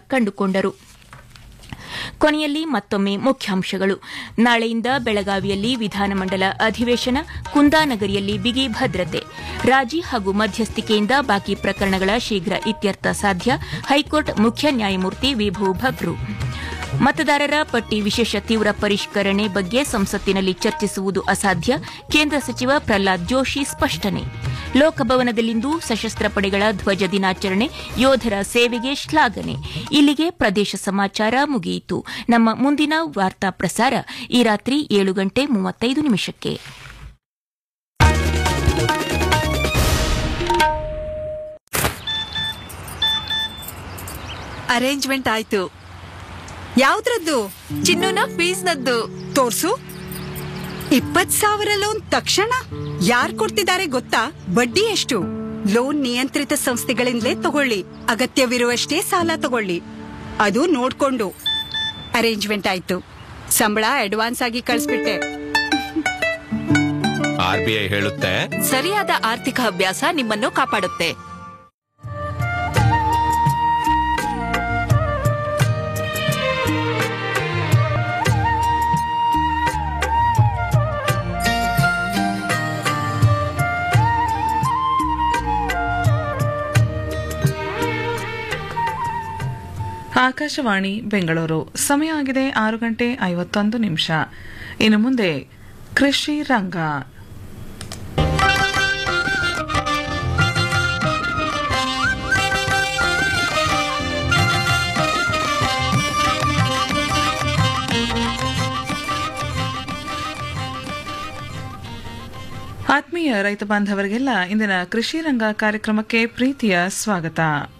ಕಂಡುಕೊಂಡರು ಕೊನೆಯಲ್ಲಿ ಮತ್ತೊಮ್ಮೆ ಮುಖ್ಯಾಂಶಗಳು ನಾಳೆಯಿಂದ ಬೆಳಗಾವಿಯಲ್ಲಿ ವಿಧಾನಮಂಡಲ ಅಧಿವೇಶನ ಕುಂದಾನಗರಿಯಲ್ಲಿ ಬಿಗಿ ಭದ್ರತೆ ರಾಜಿ ಹಾಗೂ ಮಧ್ಯಸ್ಥಿಕೆಯಿಂದ ಬಾಕಿ ಪ್ರಕರಣಗಳ ಶೀಘ್ರ ಇತ್ಯರ್ಥ ಸಾಧ್ಯ ಹೈಕೋರ್ಟ್ ಮುಖ್ಯ ನ್ಯಾಯಮೂರ್ತಿ ವಿಭು ಭಟ್ರು ಮತದಾರರ ಪಟ್ಟಿ ವಿಶೇಷ ತೀವ್ರ ಪರಿಷ್ಕರಣೆ ಬಗ್ಗೆ ಸಂಸತ್ತಿನಲ್ಲಿ ಚರ್ಚಿಸುವುದು ಅಸಾಧ್ಯ ಕೇಂದ್ರ ಸಚಿವ ಪ್ರಹ್ಲಾದ್ ಜೋಶಿ ಸ್ಪಷ್ಟನೆ ಲೋಕಭವನದಲ್ಲಿಂದು ಸಶಸ್ತ್ರ ಪಡೆಗಳ ಧ್ವಜ ದಿನಾಚರಣೆ ಯೋಧರ ಸೇವೆಗೆ ಶ್ಲಾಘನೆ ಇಲ್ಲಿಗೆ ಪ್ರದೇಶ ಸಮಾಚಾರ ಮುಗಿಯಿತು ನಮ್ಮ ಮುಂದಿನ ವಾರ್ತಾ ಪ್ರಸಾರ ಈ ರಾತ್ರಿ ಏಳು ಗಂಟೆ ಮೂವತ್ತೈದು ನಿಮಿಷಕ್ಕೆ ಅರೇಂಜ್ಮೆಂಟ್ ಆಯ್ತು ಯಾವ್ದ್ರದ್ದು ಚಿನ್ನುನ ಫೀಸ್ನದ್ದು ತೋರ್ಸು ಇಪ್ಪತ್ ಸಾವಿರ ಲೋನ್ ತಕ್ಷಣ ಯಾರ್ ಕೊಡ್ತಿದ್ದಾರೆ ಗೊತ್ತಾ ಬಡ್ಡಿ ಎಷ್ಟು ಲೋನ್ ನಿಯಂತ್ರಿತ ಸಂಸ್ಥೆಗಳಿಂದಲೇ ತಗೊಳ್ಳಿ ಅಗತ್ಯವಿರುವಷ್ಟೇ ಸಾಲ ತಗೊಳ್ಳಿ ಅದು ನೋಡ್ಕೊಂಡು ಅರೇಂಜ್ಮೆಂಟ್ ಆಯ್ತು ಸಂಬಳ ಅಡ್ವಾನ್ಸ್ ಆಗಿ ಕಳಿಸ್ಬಿಟ್ಟೆ ಆರ್ ಬಿ ಐ ಹೇಳುತ್ತೆ ಸರಿಯಾದ ಆರ್ಥಿಕ ಅಭ್ಯಾಸ ನಿಮ್ಮನ್ನು ಕಾಪಾಡುತ್ತೆ ಆಕಾಶವಾಣಿ ಬೆಂಗಳೂರು ಸಮಯ ಆಗಿದೆ ಆರು ಗಂಟೆ ಐವತ್ತೊಂದು ನಿಮಿಷ ಇನ್ನು ಮುಂದೆ ಕೃಷಿ ರಂಗ ಆತ್ಮೀಯ ರೈತ ಬಾಂಧವರಿಗೆಲ್ಲ ಇಂದಿನ ಕೃಷಿ ರಂಗ ಕಾರ್ಯಕ್ರಮಕ್ಕೆ ಪ್ರೀತಿಯ ಸ್ವಾಗತ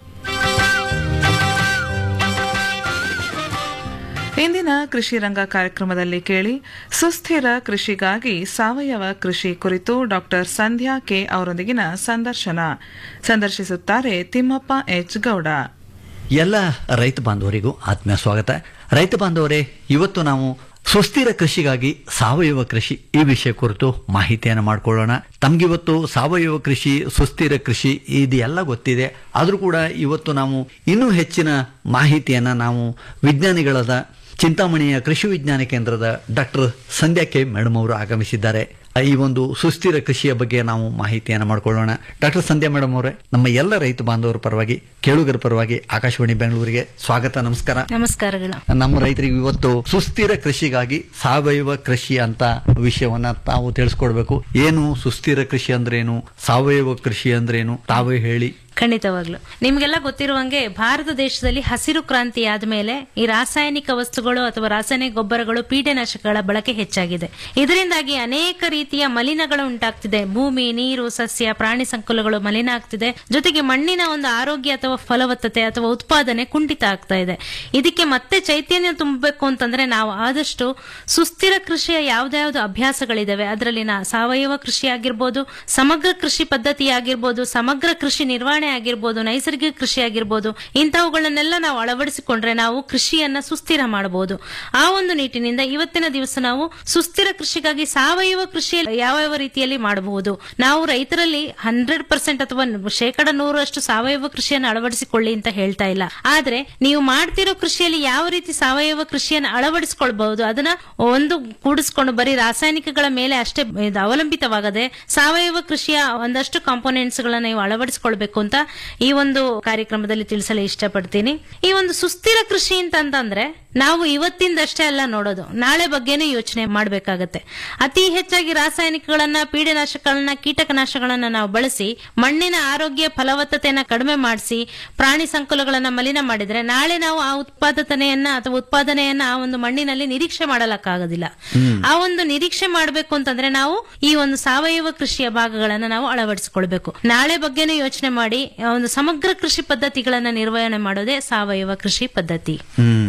ಇಂದಿನ ಕೃಷಿ ರಂಗ ಕಾರ್ಯಕ್ರಮದಲ್ಲಿ ಕೇಳಿ ಸುಸ್ಥಿರ ಕೃಷಿಗಾಗಿ ಸಾವಯವ ಕೃಷಿ ಕುರಿತು ಡಾಕ್ಟರ್ ಸಂಧ್ಯಾ ಕೆ ಅವರೊಂದಿಗಿನ ಸಂದರ್ಶನ ಸಂದರ್ಶಿಸುತ್ತಾರೆ ತಿಮ್ಮಪ್ಪ ಎಚ್ ಗೌಡ ಎಲ್ಲ ರೈತ ಬಾಂಧವರಿಗೂ ಆತ್ಮೀಯ ಸ್ವಾಗತ ರೈತ ಬಾಂಧವರೇ ಇವತ್ತು ನಾವು ಸುಸ್ಥಿರ ಕೃಷಿಗಾಗಿ ಸಾವಯವ ಕೃಷಿ ಈ ವಿಷಯ ಕುರಿತು ಮಾಹಿತಿಯನ್ನು ಮಾಡಿಕೊಳ್ಳೋಣ ತಮ್ಗಿವತ್ತು ಸಾವಯವ ಕೃಷಿ ಸುಸ್ಥಿರ ಕೃಷಿ ಇದೆಲ್ಲ ಗೊತ್ತಿದೆ ಆದರೂ ಕೂಡ ಇವತ್ತು ನಾವು ಇನ್ನೂ ಹೆಚ್ಚಿನ ಮಾಹಿತಿಯನ್ನು ನಾವು ವಿಜ್ಞಾನಿಗಳಾದ ಚಿಂತಾಮಣಿಯ ಕೃಷಿ ವಿಜ್ಞಾನ ಕೇಂದ್ರದ ಡಾಕ್ಟರ್ ಸಂಧ್ಯಾ ಕೆ ಮೇಡಮ್ ಅವರು ಆಗಮಿಸಿದ್ದಾರೆ ಈ ಒಂದು ಸುಸ್ಥಿರ ಕೃಷಿಯ ಬಗ್ಗೆ ನಾವು ಮಾಹಿತಿಯನ್ನು ಮಾಡ್ಕೊಳ್ಳೋಣ ಡಾಕ್ಟರ್ ಸಂಧ್ಯಾ ಮೇಡಮ್ ಅವರೇ ನಮ್ಮ ಎಲ್ಲ ರೈತ ಬಾಂಧವರ ಪರವಾಗಿ ಕೇಳುಗರ ಪರವಾಗಿ ಆಕಾಶವಾಣಿ ಬೆಂಗಳೂರಿಗೆ ಸ್ವಾಗತ ನಮಸ್ಕಾರ ನಮಸ್ಕಾರಗಳು ನಮ್ಮ ರೈತರಿಗೆ ಇವತ್ತು ಸುಸ್ಥಿರ ಕೃಷಿಗಾಗಿ ಸಾವಯವ ಕೃಷಿ ಅಂತ ವಿಷಯವನ್ನ ತಾವು ತಿಳಿಸ್ಕೊಡ್ಬೇಕು ಏನು ಸುಸ್ಥಿರ ಕೃಷಿ ಅಂದ್ರೇನು ಸಾವಯವ ಕೃಷಿ ಅಂದ್ರೇನು ತಾವೇ ಹೇಳಿ ಖಂಡಿತವಾಗ್ಲು ನಿಮ್ಗೆಲ್ಲ ಗೊತ್ತಿರುವಂಗೆ ಭಾರತ ದೇಶದಲ್ಲಿ ಹಸಿರು ಕ್ರಾಂತಿ ಆದ್ಮೇಲೆ ಈ ರಾಸಾಯನಿಕ ವಸ್ತುಗಳು ಅಥವಾ ರಾಸಾಯನಿಕ ಗೊಬ್ಬರಗಳು ಕೀಟನಾಶಕಗಳ ಬಳಕೆ ಹೆಚ್ಚಾಗಿದೆ ಇದರಿಂದಾಗಿ ಅನೇಕ ರೀತಿಯ ಮಲಿನಗಳು ಉಂಟಾಗ್ತಿದೆ ಭೂಮಿ ನೀರು ಸಸ್ಯ ಪ್ರಾಣಿ ಸಂಕುಲಗಳು ಮಲಿನ ಆಗ್ತಿದೆ ಜೊತೆಗೆ ಮಣ್ಣಿನ ಒಂದು ಆರೋಗ್ಯ ಅಥವಾ ಫಲವತ್ತತೆ ಅಥವಾ ಉತ್ಪಾದನೆ ಕುಂಠಿತ ಆಗ್ತಾ ಇದೆ ಇದಕ್ಕೆ ಮತ್ತೆ ಚೈತನ್ಯ ತುಂಬಬೇಕು ಅಂತಂದ್ರೆ ನಾವು ಆದಷ್ಟು ಸುಸ್ಥಿರ ಕೃಷಿಯ ಯಾವ್ದಾವ್ದು ಅಭ್ಯಾಸಗಳಿದಾವೆ ಅದರಲ್ಲಿನ ಸಾವಯವ ಕೃಷಿ ಆಗಿರ್ಬೋದು ಸಮಗ್ರ ಕೃಷಿ ಪದ್ಧತಿ ಆಗಿರ್ಬೋದು ಸಮಗ್ರ ಕೃಷಿ ನಿರ್ವಹಣೆ ಆಗಿರ್ಬೋದು ನೈಸರ್ಗಿಕ ಕೃಷಿ ಆಗಿರ್ಬೋದು ಇಂಥವುಗಳನ್ನೆಲ್ಲ ನಾವು ಅಳವಡಿಸಿಕೊಂಡ್ರೆ ನಾವು ಕೃಷಿಯನ್ನ ಸುಸ್ಥಿರ ಮಾಡಬಹುದು ಆ ಒಂದು ನಿಟ್ಟಿನಿಂದ ಇವತ್ತಿನ ದಿವಸ ನಾವು ಸುಸ್ಥಿರ ಕೃಷಿಗಾಗಿ ಸಾವಯವ ಕೃಷಿಯಲ್ಲಿ ಯಾವ ಯಾವ ರೀತಿಯಲ್ಲಿ ಮಾಡಬಹುದು ನಾವು ರೈತರಲ್ಲಿ ಹಂಡ್ರೆಡ್ ಪರ್ಸೆಂಟ್ ಅಥವಾ ಶೇಕಡ ನೂರಷ್ಟು ಸಾವಯವ ಕೃಷಿಯನ್ನು ಅಳವಡಿಸಿಕೊಳ್ಳಿ ಅಂತ ಹೇಳ್ತಾ ಇಲ್ಲ ಆದ್ರೆ ನೀವು ಮಾಡ್ತಿರೋ ಕೃಷಿಯಲ್ಲಿ ಯಾವ ರೀತಿ ಸಾವಯವ ಕೃಷಿಯನ್ನು ಅಳವಡಿಸಿಕೊಳ್ಬಹುದು ಅದನ್ನ ಒಂದು ಕೂಡಿಸ್ಕೊಂಡು ಬರೀ ರಾಸಾಯನಿಕಗಳ ಮೇಲೆ ಅಷ್ಟೇ ಇದು ಅವಲಂಬಿತವಾಗದೆ ಸಾವಯವ ಕೃಷಿಯ ಒಂದಷ್ಟು ಕಾಂಪೋನೆಂಟ್ಸ್ ಗಳನ್ನ ನೀವು ಅಳವಡಿಸಿಕೊಳ್ಬೇಕು ಅಂತ ಈ ಒಂದು ಕಾರ್ಯಕ್ರಮದಲ್ಲಿ ತಿಳಿಸಲು ಇಷ್ಟಪಡ್ತೀನಿ ಈ ಒಂದು ಸುಸ್ಥಿರ ಕೃಷಿ ಅಂತಂದ್ರೆ ನಾವು ಇವತ್ತಿಂದಷ್ಟೇ ಅಲ್ಲ ನೋಡೋದು ನಾಳೆ ಬಗ್ಗೆನೂ ಯೋಚನೆ ಮಾಡಬೇಕಾಗತ್ತೆ ಅತಿ ಹೆಚ್ಚಾಗಿ ರಾಸಾಯನಿಕಗಳನ್ನ ಪೀಡನಾಶಕಗಳನ್ನ ಕೀಟಕನಾಶಗಳನ್ನ ನಾವು ಬಳಸಿ ಮಣ್ಣಿನ ಆರೋಗ್ಯ ಫಲವತ್ತತೆಯನ್ನ ಕಡಿಮೆ ಮಾಡಿಸಿ ಪ್ರಾಣಿ ಸಂಕುಲಗಳನ್ನ ಮಲಿನ ಮಾಡಿದ್ರೆ ನಾಳೆ ನಾವು ಆ ಉತ್ಪಾದನೆಯನ್ನ ಅಥವಾ ಉತ್ಪಾದನೆಯನ್ನ ಆ ಒಂದು ಮಣ್ಣಿನಲ್ಲಿ ನಿರೀಕ್ಷೆ ಮಾಡಲಕ್ಕಾಗೋದಿಲ್ಲ ಆ ಒಂದು ನಿರೀಕ್ಷೆ ಮಾಡಬೇಕು ಅಂತಂದ್ರೆ ನಾವು ಈ ಒಂದು ಸಾವಯವ ಕೃಷಿಯ ಭಾಗಗಳನ್ನ ನಾವು ಅಳವಡಿಸಿಕೊಳ್ಬೇಕು ನಾಳೆ ಬಗ್ಗೆನೂ ಯೋಚನೆ ಮಾಡಿ ಆ ಒಂದು ಸಮಗ್ರ ಕೃಷಿ ಪದ್ಧತಿಗಳನ್ನ ನಿರ್ವಹಣೆ ಮಾಡೋದೇ ಸಾವಯವ ಕೃಷಿ ಪದ್ಧತಿ ಹ್ಮ್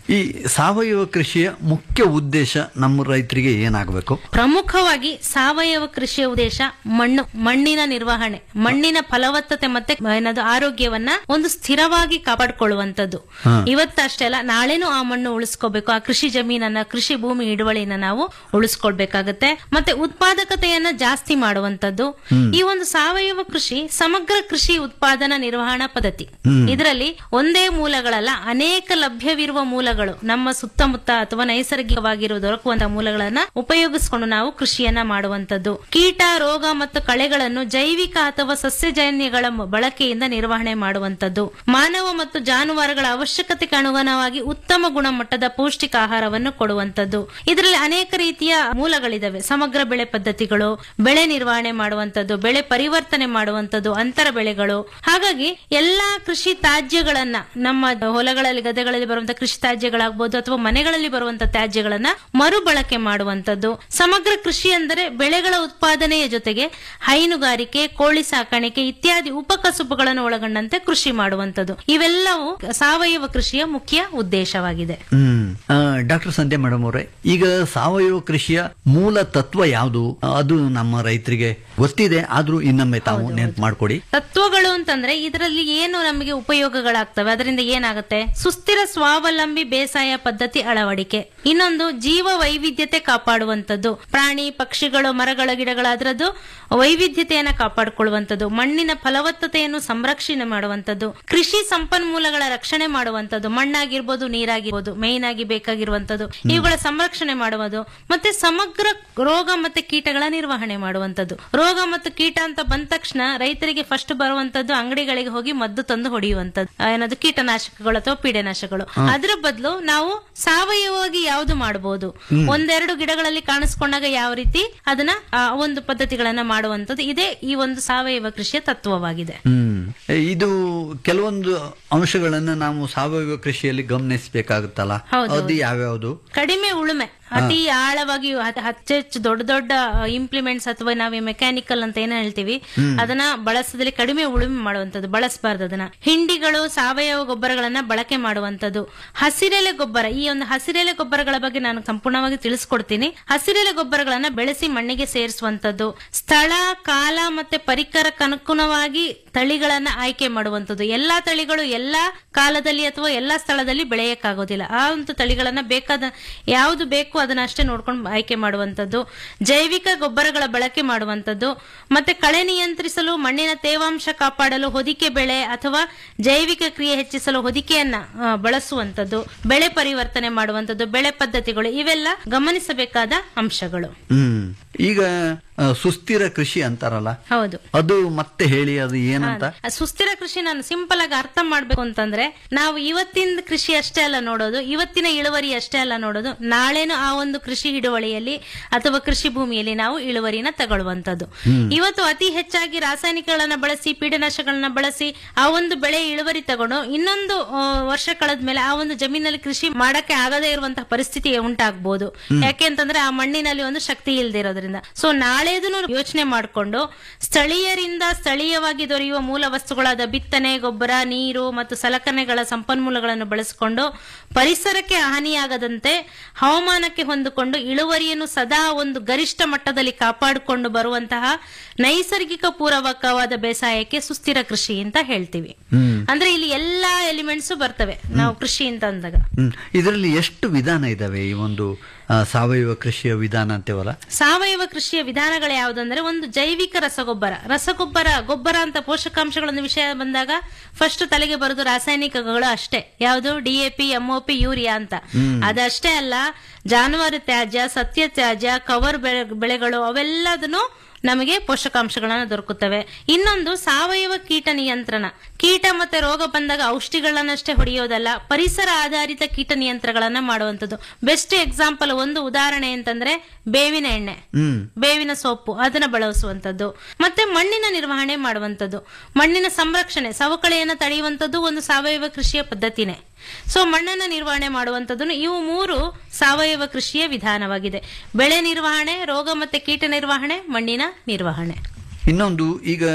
ಈ ಸಾವಯವ ಕೃಷಿಯ ಮುಖ್ಯ ಉದ್ದೇಶ ನಮ್ಮ ರೈತರಿಗೆ ಏನಾಗಬೇಕು ಪ್ರಮುಖವಾಗಿ ಸಾವಯವ ಕೃಷಿಯ ಉದ್ದೇಶ ಮಣ್ಣು ಮಣ್ಣಿನ ನಿರ್ವಹಣೆ ಮಣ್ಣಿನ ಫಲವತ್ತತೆ ಮತ್ತೆ ಏನದು ಆರೋಗ್ಯವನ್ನ ಒಂದು ಸ್ಥಿರವಾಗಿ ಕಾಪಾಡಿಕೊಳ್ಳುವಂತದ್ದು ಇವತ್ತಷ್ಟೇ ಅಲ್ಲ ನಾಳೆನೂ ಆ ಮಣ್ಣು ಉಳಿಸ್ಕೋಬೇಕು ಆ ಕೃಷಿ ಜಮೀನನ್ನ ಕೃಷಿ ಭೂಮಿ ಹಿಡುವಳಿನ ನಾವು ಉಳಿಸ್ಕೊಳ್ಬೇಕಾಗತ್ತೆ ಮತ್ತೆ ಉತ್ಪಾದಕತೆಯನ್ನ ಜಾಸ್ತಿ ಮಾಡುವಂತದ್ದು ಈ ಒಂದು ಸಾವಯವ ಕೃಷಿ ಸಮಗ್ರ ಕೃಷಿ ಉತ್ಪಾದನಾ ನಿರ್ವಹಣಾ ಪದ್ಧತಿ ಇದರಲ್ಲಿ ಒಂದೇ ಮೂಲಗಳಲ್ಲ ಅನೇಕ ಲಭ್ಯವಿರುವ ಮೂಲಗಳು ನಮ್ಮ ಸುತ್ತಮುತ್ತ ಅಥವಾ ನೈಸರ್ಗಿಕವಾಗಿರುವ ದೊರಕುವಂತಹ ಮೂಲಗಳನ್ನ ಉಪಯೋಗಿಸಿಕೊಂಡು ನಾವು ಕೃಷಿಯನ್ನ ಮಾಡುವಂತದ್ದು ಕೀಟ ರೋಗ ಮತ್ತು ಕಳೆಗಳನ್ನು ಜೈವಿಕ ಅಥವಾ ಸಸ್ಯಜನ್ಯಗಳ ಮ- ಬಳಕೆಯಿಂದ ನಿರ್ವಹಣೆ ಮಾಡುವಂತದ್ದು ಮಾನವ ಮತ್ತು ಜಾನುವಾರುಗಳ ಅವಶ್ಯಕತೆಗೆ ಅನುಗುಣವಾಗಿ ಉತ್ತಮ ಗುಣಮಟ್ಟದ ಪೌಷ್ಟಿಕ ಆಹಾರವನ್ನು ಕೊಡುವಂತದ್ದು ಇದರಲ್ಲಿ ಅನೇಕ ರೀತಿಯ ಮೂಲಗಳಿದಾವೆ ಸಮಗ್ರ ಬೆಳೆ ಪದ್ಧತಿಗಳು ಬೆಳೆ ನಿರ್ವಹಣೆ ಮಾಡುವಂತದ್ದು ಬೆಳೆ ಪರಿವರ್ತನೆ ಮಾಡುವಂತದ್ದು ಅಂತರ ಬೆಳೆಗಳು ಹಾಗಾಗಿ ಎಲ್ಲಾ ಕೃಷಿ ತ್ಯಾಜ್ಯಗಳನ್ನ ನಮ್ಮ ಹೊಲಗಳಲ್ಲಿ ಗದ್ದೆಗಳಲ್ಲಿ ಬರುವಂತಹ ಕೃಷಿ ತ್ಯಾಜ್ಯಗಳಾಗಬಹುದು ಅಥವಾ ಮನೆಗಳಲ್ಲಿ ಬರುವಂತಹ ತ್ಯಾಜ್ಯಗಳನ್ನ ಮರುಬಳಕೆ ಮಾಡುವಂತದ್ದು ಸಮಗ್ರ ಕೃಷಿ ಅಂದರೆ ಬೆಳೆಗಳ ಉತ್ಪಾದನೆಯ ಜೊತೆಗೆ ಹೈನುಗಾರಿಕೆ ಕೋಳಿ ಸಾಕಾಣಿಕೆ ಇತ್ಯಾದಿ ಉಪಕಸುಬುಗಳನ್ನು ಒಳಗೊಂಡಂತೆ ಕೃಷಿ ಮಾಡುವಂತದ್ದು ಇವೆಲ್ಲವೂ ಸಾವಯವ ಕೃಷಿಯ ಮುಖ್ಯ ಉದ್ದೇಶವಾಗಿದೆ ಹ್ಮ್ ಡಾಕ್ಟರ್ ಸಂಧ್ಯಾ ಮೇಡಮ್ ಅವರೇ ಈಗ ಸಾವಯವ ಕೃಷಿಯ ಮೂಲ ತತ್ವ ಯಾವುದು ಅದು ನಮ್ಮ ರೈತರಿಗೆ ಗೊತ್ತಿದೆ ಆದ್ರೂ ಇನ್ನೊಮ್ಮೆ ತಾವು ನೆನಪು ಮಾಡ್ಕೊಡಿ ತತ್ವಗಳು ಅಂತಂದ್ರೆ ಇದರಲ್ಲಿ ಏನು ನಮಗೆ ಉಪಯೋಗಗಳಾಗ್ತವೆ ಅದರಿಂದ ಏನಾಗುತ್ತೆ ಸುಸ್ಥಿರ ಸ್ವಾವಲಂಬಿ ಬೇಸಾಯ ಪದ್ಧತಿ ಅಳವಡಿಕೆ ಇನ್ನೊಂದು ಜೀವ ವೈವಿಧ್ಯತೆ ಕಾಪಾಡುವಂತದ್ದು ಪ್ರಾಣಿ ಪಕ್ಷಿಗಳು ಮರಗಳ ಗಿಡಗಳ ಅದರದ್ದು ವೈವಿಧ್ಯತೆಯನ್ನ ಕಾಪಾಡಿಕೊಳ್ಳುವಂತದ್ದು ಮಣ್ಣಿನ ಫಲವತ್ತತೆಯನ್ನು ಸಂರಕ್ಷಣೆ ಮಾಡುವಂತದ್ದು ಕೃಷಿ ಸಂಪನ್ಮೂಲಗಳ ರಕ್ಷಣೆ ಮಾಡುವಂತದ್ದು ಮಣ್ಣಾಗಿರ್ಬೋದು ನೀರಾಗಿರ್ಬೋದು ಮೇನ್ ಆಗಿ ಬೇಕಾಗಿರುವಂತದ್ದು ಇವುಗಳ ಸಂರಕ್ಷಣೆ ಮಾಡುವುದು ಮತ್ತೆ ಸಮಗ್ರ ರೋಗ ಮತ್ತೆ ಕೀಟಗಳ ನಿರ್ವಹಣೆ ಮಾಡುವಂತದ್ದು ರೋಗ ಮತ್ತು ಕೀಟ ಅಂತ ಬಂದ ತಕ್ಷಣ ರೈತರಿಗೆ ಫಸ್ಟ್ ಬರುವಂತದ್ದು ಅಂಗಡಿಗಳಿಗೆ ಹೋಗಿ ಮದ್ದು ತಂದು ಹೊಡೆಯುವಂತದ್ದು ಆ, ಏನದು ಕೀಟನಾಶಕಗಳು ಅಥವಾ ಪೀಡೆನಾಶಕಗಳು ಅದರ ಬದಲು ನಾವು ಸಾವಯವವಾಗಿ ಯಾವುದು ಮಾಡಬಹುದು ಒಂದೆರಡು ಗಿಡಗಳಲ್ಲಿ ಕಾಣಿಸ್ಕೊಂಡಾಗ ಯಾವ ರೀತಿ ಅದನ್ನ ಆ ಒಂದು ಪದ್ಧತಿಗಳನ್ನ ಮಾಡುವಂತದ್ದು ಇದೇ ಈ ಒಂದು ಸಾವಯವ ಕೃಷಿಯ ತತ್ವವಾಗಿದೆ ಹ್ಮ್ ಇದು ಕೆಲವೊಂದು ಅಂಶಗಳನ್ನ ನಾವು ಸಾವಯವ ಕೃಷಿಯಲ್ಲಿ ಗಮನಿಸಬೇಕಾಗುತ್ತಲ್ಲ ಹೌದು, ಅದು ಯಾವ್ಯಾವುದು ಕಡಿಮೆ ಉಳುಮೆ ಅತಿ ಆಳವಾಗಿ ಹ- ಹೆಚ್ಚೆಚ್ಚು ದೊಡ್ಡ ದೊಡ್ಡ ಇಂಪ್ಲಿಮೆಂಟ್ಸ್ ಅಥವಾ ನಾವೇ ಮೆಕ್ಯಾನಿಕಲ್ ಅಂತ ಏನ್ ಹೇಳ್ತೀವಿ ಅದನ್ನ ಬಳಸದಲ್ಲಿ ಕಡಿಮೆ ಉಳುಮೆ ಮಾಡುವಂತದ್ದು ಬಳಸಬಾರ್ದು ಅದನ್ನ ಹಿಂಡಿಗಳು ಸಾವಯವ ಗೊಬ್ಬರಗಳನ್ನ ಬಳಕೆ ಮಾಡುವಂತದ್ದು ಹಸಿರೆಲೆ ಗೊಬ್ಬರ ಈ ಒಂದು ಹಸಿರೆಲೆ ಗೊಬ್ಬರಗಳ ಬಗ್ಗೆ ನಾನು ಸಂಪೂರ್ಣವಾಗಿ ತಿಳಿಸ್ಕೊಡ್ತೀನಿ ಹಸಿರೆಲೆ ಗೊಬ್ಬರಗಳನ್ನ ಬೆಳೆಸಿ ಮಣ್ಣಿಗೆ ಸೇರಿಸುವಂತದ್ದು ಸ್ಥಳ ಕಾಲ ಮತ್ತೆ ಪರಿಕರಕ್ಕನುಗುಣವಾಗಿ ತಳಿಗಳನ್ನ ಆಯ್ಕೆ ಮಾಡುವಂತದ್ದು ಎಲ್ಲಾ ತಳಿಗಳು ಎಲ್ಲಾ ಕಾಲದಲ್ಲಿ ಅಥವಾ ಎಲ್ಲಾ ಸ್ಥಳದಲ್ಲಿ ಬೆಳೆಯಕ್ಕಾಗೋದಿಲ್ಲ ಆ ಒಂದು ತಳಿಗಳನ್ನ ಬೇಕಾದ ಯಾವುದು ಬೇಕು ಅದನ್ನ ಅಷ್ಟೇ ನೋಡ್ಕೊಂಡು ಆಯ್ಕೆ ಮಾಡುವಂತದ್ದು ಜೈವಿಕ ಗೊಬ್ಬರಗಳ ಬಳಕೆ ಮಾಡುವಂತದ್ದು ಮತ್ತೆ ಕಳೆ ನಿಯಂತ್ರಿಸಲು ಮಣ್ಣಿನ ತೇವಾಂಶ ಕಾಪಾಡಲು ಹೊದಿಕೆ ಬೆಳೆ ಅಥವಾ ಜೈವಿಕ ಕ್ರಿಯೆ ಹೆಚ್ಚಿಸಲು ಹೊದಿಕೆಯನ್ನ ಆ, ಬಳಸುವಂತದ್ದು ಬೆಳೆ ಪರಿವರ್ತನೆ ಮಾಡುವಂತದ್ದು ಬೆಳೆ ಪದ್ಧತಿಗಳು ಇವೆಲ್ಲ ಗಮನಿಸಬೇಕಾದ ಅಂಶಗಳು ಹ್ಮ್ ಈಗ ಆ, ಸುಸ್ಥಿರ ಕೃಷಿ ಅಂತಾರಲ್ಲ ಹೌದು ಅದು ಮತ್ತೆ ಹೇಳಿ ಅದು ಏನಂತ ಆ ಸುಸ್ಥಿರ ಕೃಷಿ ನಾನು ಸಿಂಪಲ್ ಆಗಿ ಅರ್ಥ ಮಾಡ್ಬೇಕು ಅಂತಂದ್ರೆ ನಾವು ಇವತ್ತಿನ ಕೃಷಿ ಅಷ್ಟೇ ಅಲ್ಲ ನೋಡೋದು ಇವತ್ತಿನ ಇಳುವರಿ ಅಷ್ಟೇ ಅಲ್ಲ ನೋಡೋದು ನಾಳೆನು ಆ ಒಂದು ಕೃಷಿ ಹಿಡುವಳಿಯಲ್ಲಿ ಅಥವಾ ಕೃಷಿ ಭೂಮಿಯಲ್ಲಿ ನಾವು ಇಳುವರಿನ ತಗೊಳ್ಳುವಂತದ್ದು ಇವತ್ತು ಅತಿ ಹೆಚ್ಚಾಗಿ ರಾಸಾಯನಿಕಗಳನ್ನ ಬಳಸಿ ಪೀಡನಾಶಗಳನ್ನ ಬಳಸಿ ಆ ಒಂದು ಬೆಳೆ ಇಳುವರಿ ತಗೊಂಡು ಇನ್ನೊಂದು ಆ, ವರ್ಷ ಕಳೆದ್ಮೇಲೆ ಆ ಒಂದು ಜಮೀನಲ್ಲಿ ಕೃಷಿ ಮಾಡಕ್ಕೆ ಆಗದೇ ಇರುವಂತಹ ಪರಿಸ್ಥಿತಿ ಉಂಟಾಗಬಹುದು ಯಾಕೆ ಅಂತಂದ್ರೆ ಆ ಮಣ್ಣಿನಲ್ಲಿ ಒಂದು ಶಕ್ತಿ ಇಲ್ದಿರೋದ್ರಿಂದ ಸೊ ನಾಳೆದನ್ನು ಯೋಚನೆ ಮಾಡಿಕೊಂಡು ಸ್ಥಳೀಯರಿಂದ ಸ್ಥಳೀಯವಾಗಿ ದೊರೆಯುವ ಮೂಲ ವಸ್ತುಗಳಾದ ಬಿತ್ತನೆ ಗೊಬ್ಬರ ನೀರು ಮತ್ತು ಸಲಕರಣೆಗಳ ಸಂಪನ್ಮೂಲಗಳನ್ನು ಬಳಸಿಕೊಂಡು ಪರಿಸರಕ್ಕೆ ಹಾನಿಯಾಗದಂತೆ ಹವಾಮಾನಕ್ಕೆ ಹೊಂದಿಕೊಂಡು ಇಳುವರಿಯನ್ನು ಸದಾ ಒಂದು ಗರಿಷ್ಠ ಮಟ್ಟದಲ್ಲಿ ಕಾಪಾಡಿಕೊಂಡು ಬರುವಂತಹ ನೈಸರ್ಗಿಕ ಪೂರಕವಾದ ಬೇಸಾಯಕ್ಕೆ ಸುಸ್ಥಿರ ಕೃಷಿ ಅಂತ ಹೇಳ್ತೀವಿ ಅಂದ್ರೆ ಇಲ್ಲಿ ಎಲ್ಲಾ ಎಲಿಮೆಂಟ್ಸ್ ಬರ್ತವೆ ನಾವು ಕೃಷಿ ಅಂತ ಅಂದಾಗ ಹ್ಮ್ ಇದರಲ್ಲಿ ಎಷ್ಟು ವಿಧಾನ ಇದಾವೆ ಈ ಒಂದು ಆ, ಸಾವಯವ ಕೃಷಿಯ ವಿಧಾನ ಅಂತೇವಲ್ಲ ಸಾವಯವ ಕೃಷಿಯ ವಿಧಾನಗಳು ಯಾವುದಂದ್ರೆ ಒಂದು ಜೈವಿಕ ರಸಗೊಬ್ಬರ ರಸಗೊಬ್ಬರ ಗೊಬ್ಬರ ಅಂತ ಪೋಷಕಾಂಶಗಳೊಂದು ವಿಷಯ ಬಂದಾಗ ಫಸ್ಟ್ ತಲೆಗೆ ಬರೋದು ರಾಸಾಯನಿಕಗಳು ಅಷ್ಟೇ ಯಾವುದು ಡಿಎಪಿ ಎಂಒಪಿ ಯೂರಿಯಾ ಅಂತ ಅದಷ್ಟೇ ಅಲ್ಲ ಜಾನುವಾರು ತ್ಯಾಜ್ಯ ಸತ್ಯ ತ್ಯಾಜ್ಯ ಕವರ್ ಬೆಳೆ- ಬೆಳೆಗಳು ಅವೆಲ್ಲದನ್ನು ನಮಗೆ ಪೋಷಕಾಂಶಗಳನ್ನ ದೊರಕುತ್ತವೆ ಇನ್ನೊಂದು ಸಾವಯವ ಕೀಟ ನಿಯಂತ್ರಣ ಕೀಟ ಮತ್ತೆ ರೋಗ ಬಂದಾಗ ಔಷಧಿಗಳನ್ನಷ್ಟೇ ಹೊಡೆಯೋದಲ್ಲ ಪರಿಸರ ಆಧಾರಿತ ಕೀಟ ನಿಯಂತ್ರಣಗಳನ್ನ ಮಾಡುವಂತದ್ದು ಬೆಸ್ಟ್ ಎಕ್ಸಾಂಪಲ್ ಒಂದು ಉದಾಹರಣೆ ಅಂತಂದ್ರೆ ಬೇವಿನ ಎಣ್ಣೆ ಹ್ಮ್ ಬೇವಿನ ಸೊಪ್ಪು ಅದನ್ನ ಬಳಸುವಂತದ್ದು ಮತ್ತೆ ಮಣ್ಣಿನ ನಿರ್ವಹಣೆ ಮಾಡುವಂತದ್ದು ಮಣ್ಣಿನ ಸಂರಕ್ಷಣೆ ಸವಕಳಿಯನ್ನು ತಡೆಯುವಂತದ್ದು ಒಂದು ಸಾವಯವ ಕೃಷಿಯ ಪದ್ಧತಿನೇ ಸೊ ಮಣ್ಣನ್ನ ನಿರ್ವಹಣೆ ಮಾಡುವಂತದ್ದು ಇವು ಮೂರು ಸಾವಯವ ಕೃಷಿಯ ವಿಧಾನವಾಗಿದೆ ಬೆಳೆ ನಿರ್ವಹಣೆ ರೋಗ ಮತ್ತೆ ಕೀಟ ನಿರ್ವಹಣೆ ಮಣ್ಣಿನ ನಿರ್ವಹಣೆ ಇನ್ನೊಂದು ಈಗ